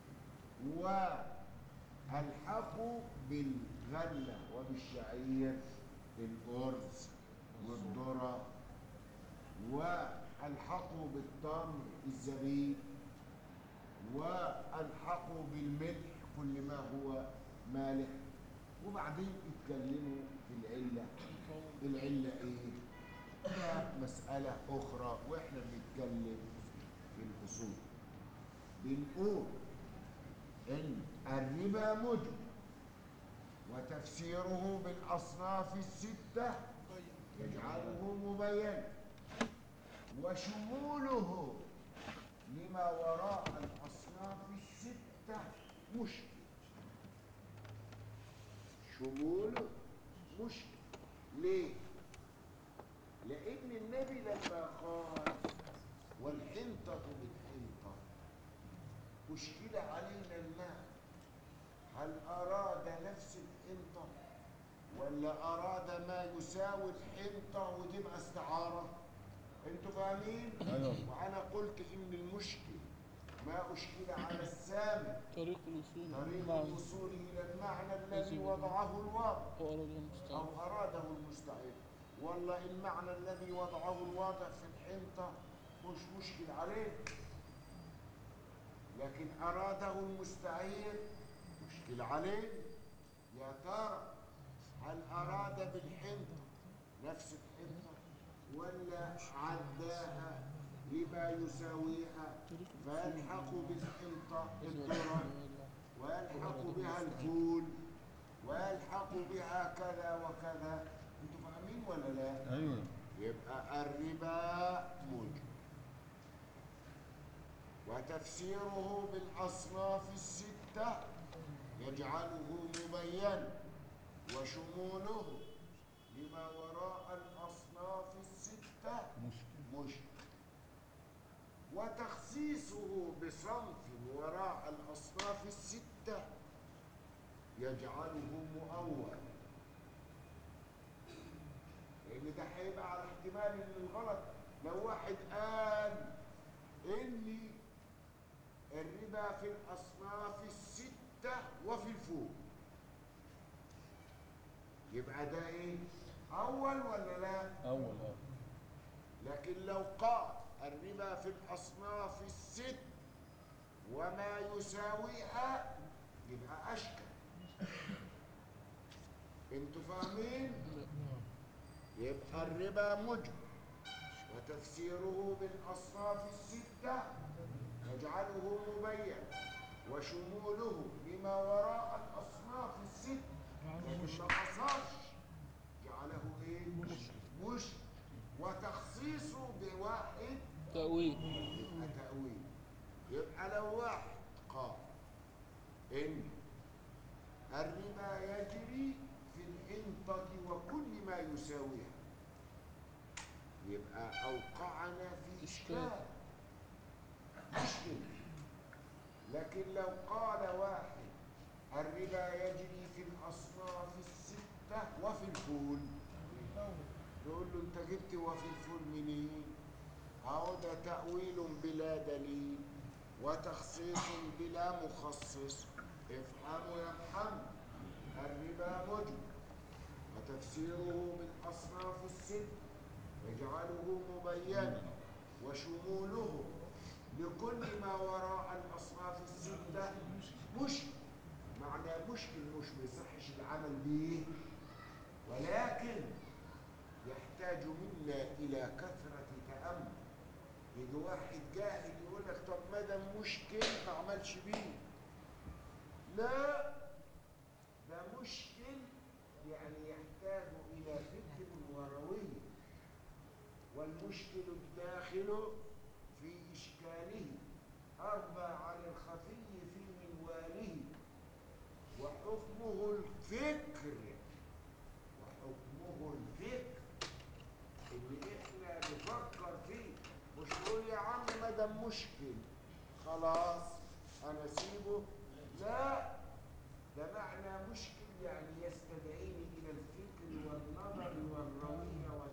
وألحقوا بالغلة وبالشعير الأرز والذرة والحقوا بالتمر الزبيب والحقوا بالملح كل ما هو مالح وبعدين اتكلموا في العلة العلة ايه ده مسألة أخرى وإحنا بنتكلم في الأصول بنقول إن الربا مجب وتفسيره بالأصناف الستة يجعله مبينا وشموله لما وراء الأصناف الستة مشكل شموله مشكل ليه؟ لأن النبي لما قال والحنطة بالحنطة أشكل علينا الماء هل أراد نفس الحنطة ولا أراد ما يساوي الحنطة وتبقى استعارة انتوا فاهمين؟ أيوة. وأنا قلت إن المشكل ما أشكل على السامع طريق الوصول طريق مع الوصول إلى المعنى الذي وضعه الواضع وأراد المستعان أو أراده المستعير والله المعنى الذي وضعه الواضع في الحنطة مش مشكل عليه لكن أراده المستعير مشكل عليه يا ترى هل أراد بالحنطة نفس الحنطة ولا عداها لما يساويها فيلحق بالحنطة الذرة ويلحق بها الفول ويلحق بها كذا وكذا انتوا فاهمين ولا لا ايوه يبقى الربا موجب وتفسيره بالاصناف السته يجعله مبينا وشموله لما وراء الاصناف السته مشكل مشكل وتخصيصه بصنف وراء الأصناف الستة يجعله مؤول لأن ده هيبقى على احتمال إن الغلط لو واحد قال إن الربا في الأصناف الستة وفي الفوق يبقى ده إيه؟ أول ولا لا؟ اول اه لكن لو قال الربا في الأصناف الست وما يساويها يبقى أشكل انتوا فاهمين؟ يبقى الربا مجب وتفسيره بالأصناف الستة يجعله مبين وشموله لما وراء الأصناف الست لكن ما قصرش جعله ايه مش وتخصيصه بواحد تأويل يبقى تأويل يبقى لو واحد قال إن الربا يجري في الإنطة وكل ما يساويها يبقى أوقعنا في إشكال مشكل لكن لو قال واحد الربا يجري في الأصناف الستة وفي الفول نقول له أنت جبت وفي الفول منين؟ أهو ده تأويل بلا دليل وتخصيص بلا مخصص افهموا يا محمد الربا مجمل وتفسيره من أصناف الست يجعله مبينا وشموله لكل ما وراء الأصناف الستة مشكل معنى مشكل مش بيصحش العمل به ولكن يحتاج منا إلى كثرة تأمل يجي واحد جاهل يقول لك طب ما ده مشكل ما عملش بيه لا ده مشكل يعني يحتاج إلى فكر وروي والمشكل الداخل في إشكاله أربى على الخفي في منواله وحكمه الفكر وحكمه الفكر اللي احنا نفكر فيه مش نقول يا عم ما دام مشكل خلاص انا اسيبه لا ده معنى مشكل يعني يستدعيني الى الفكر والنظر والرويه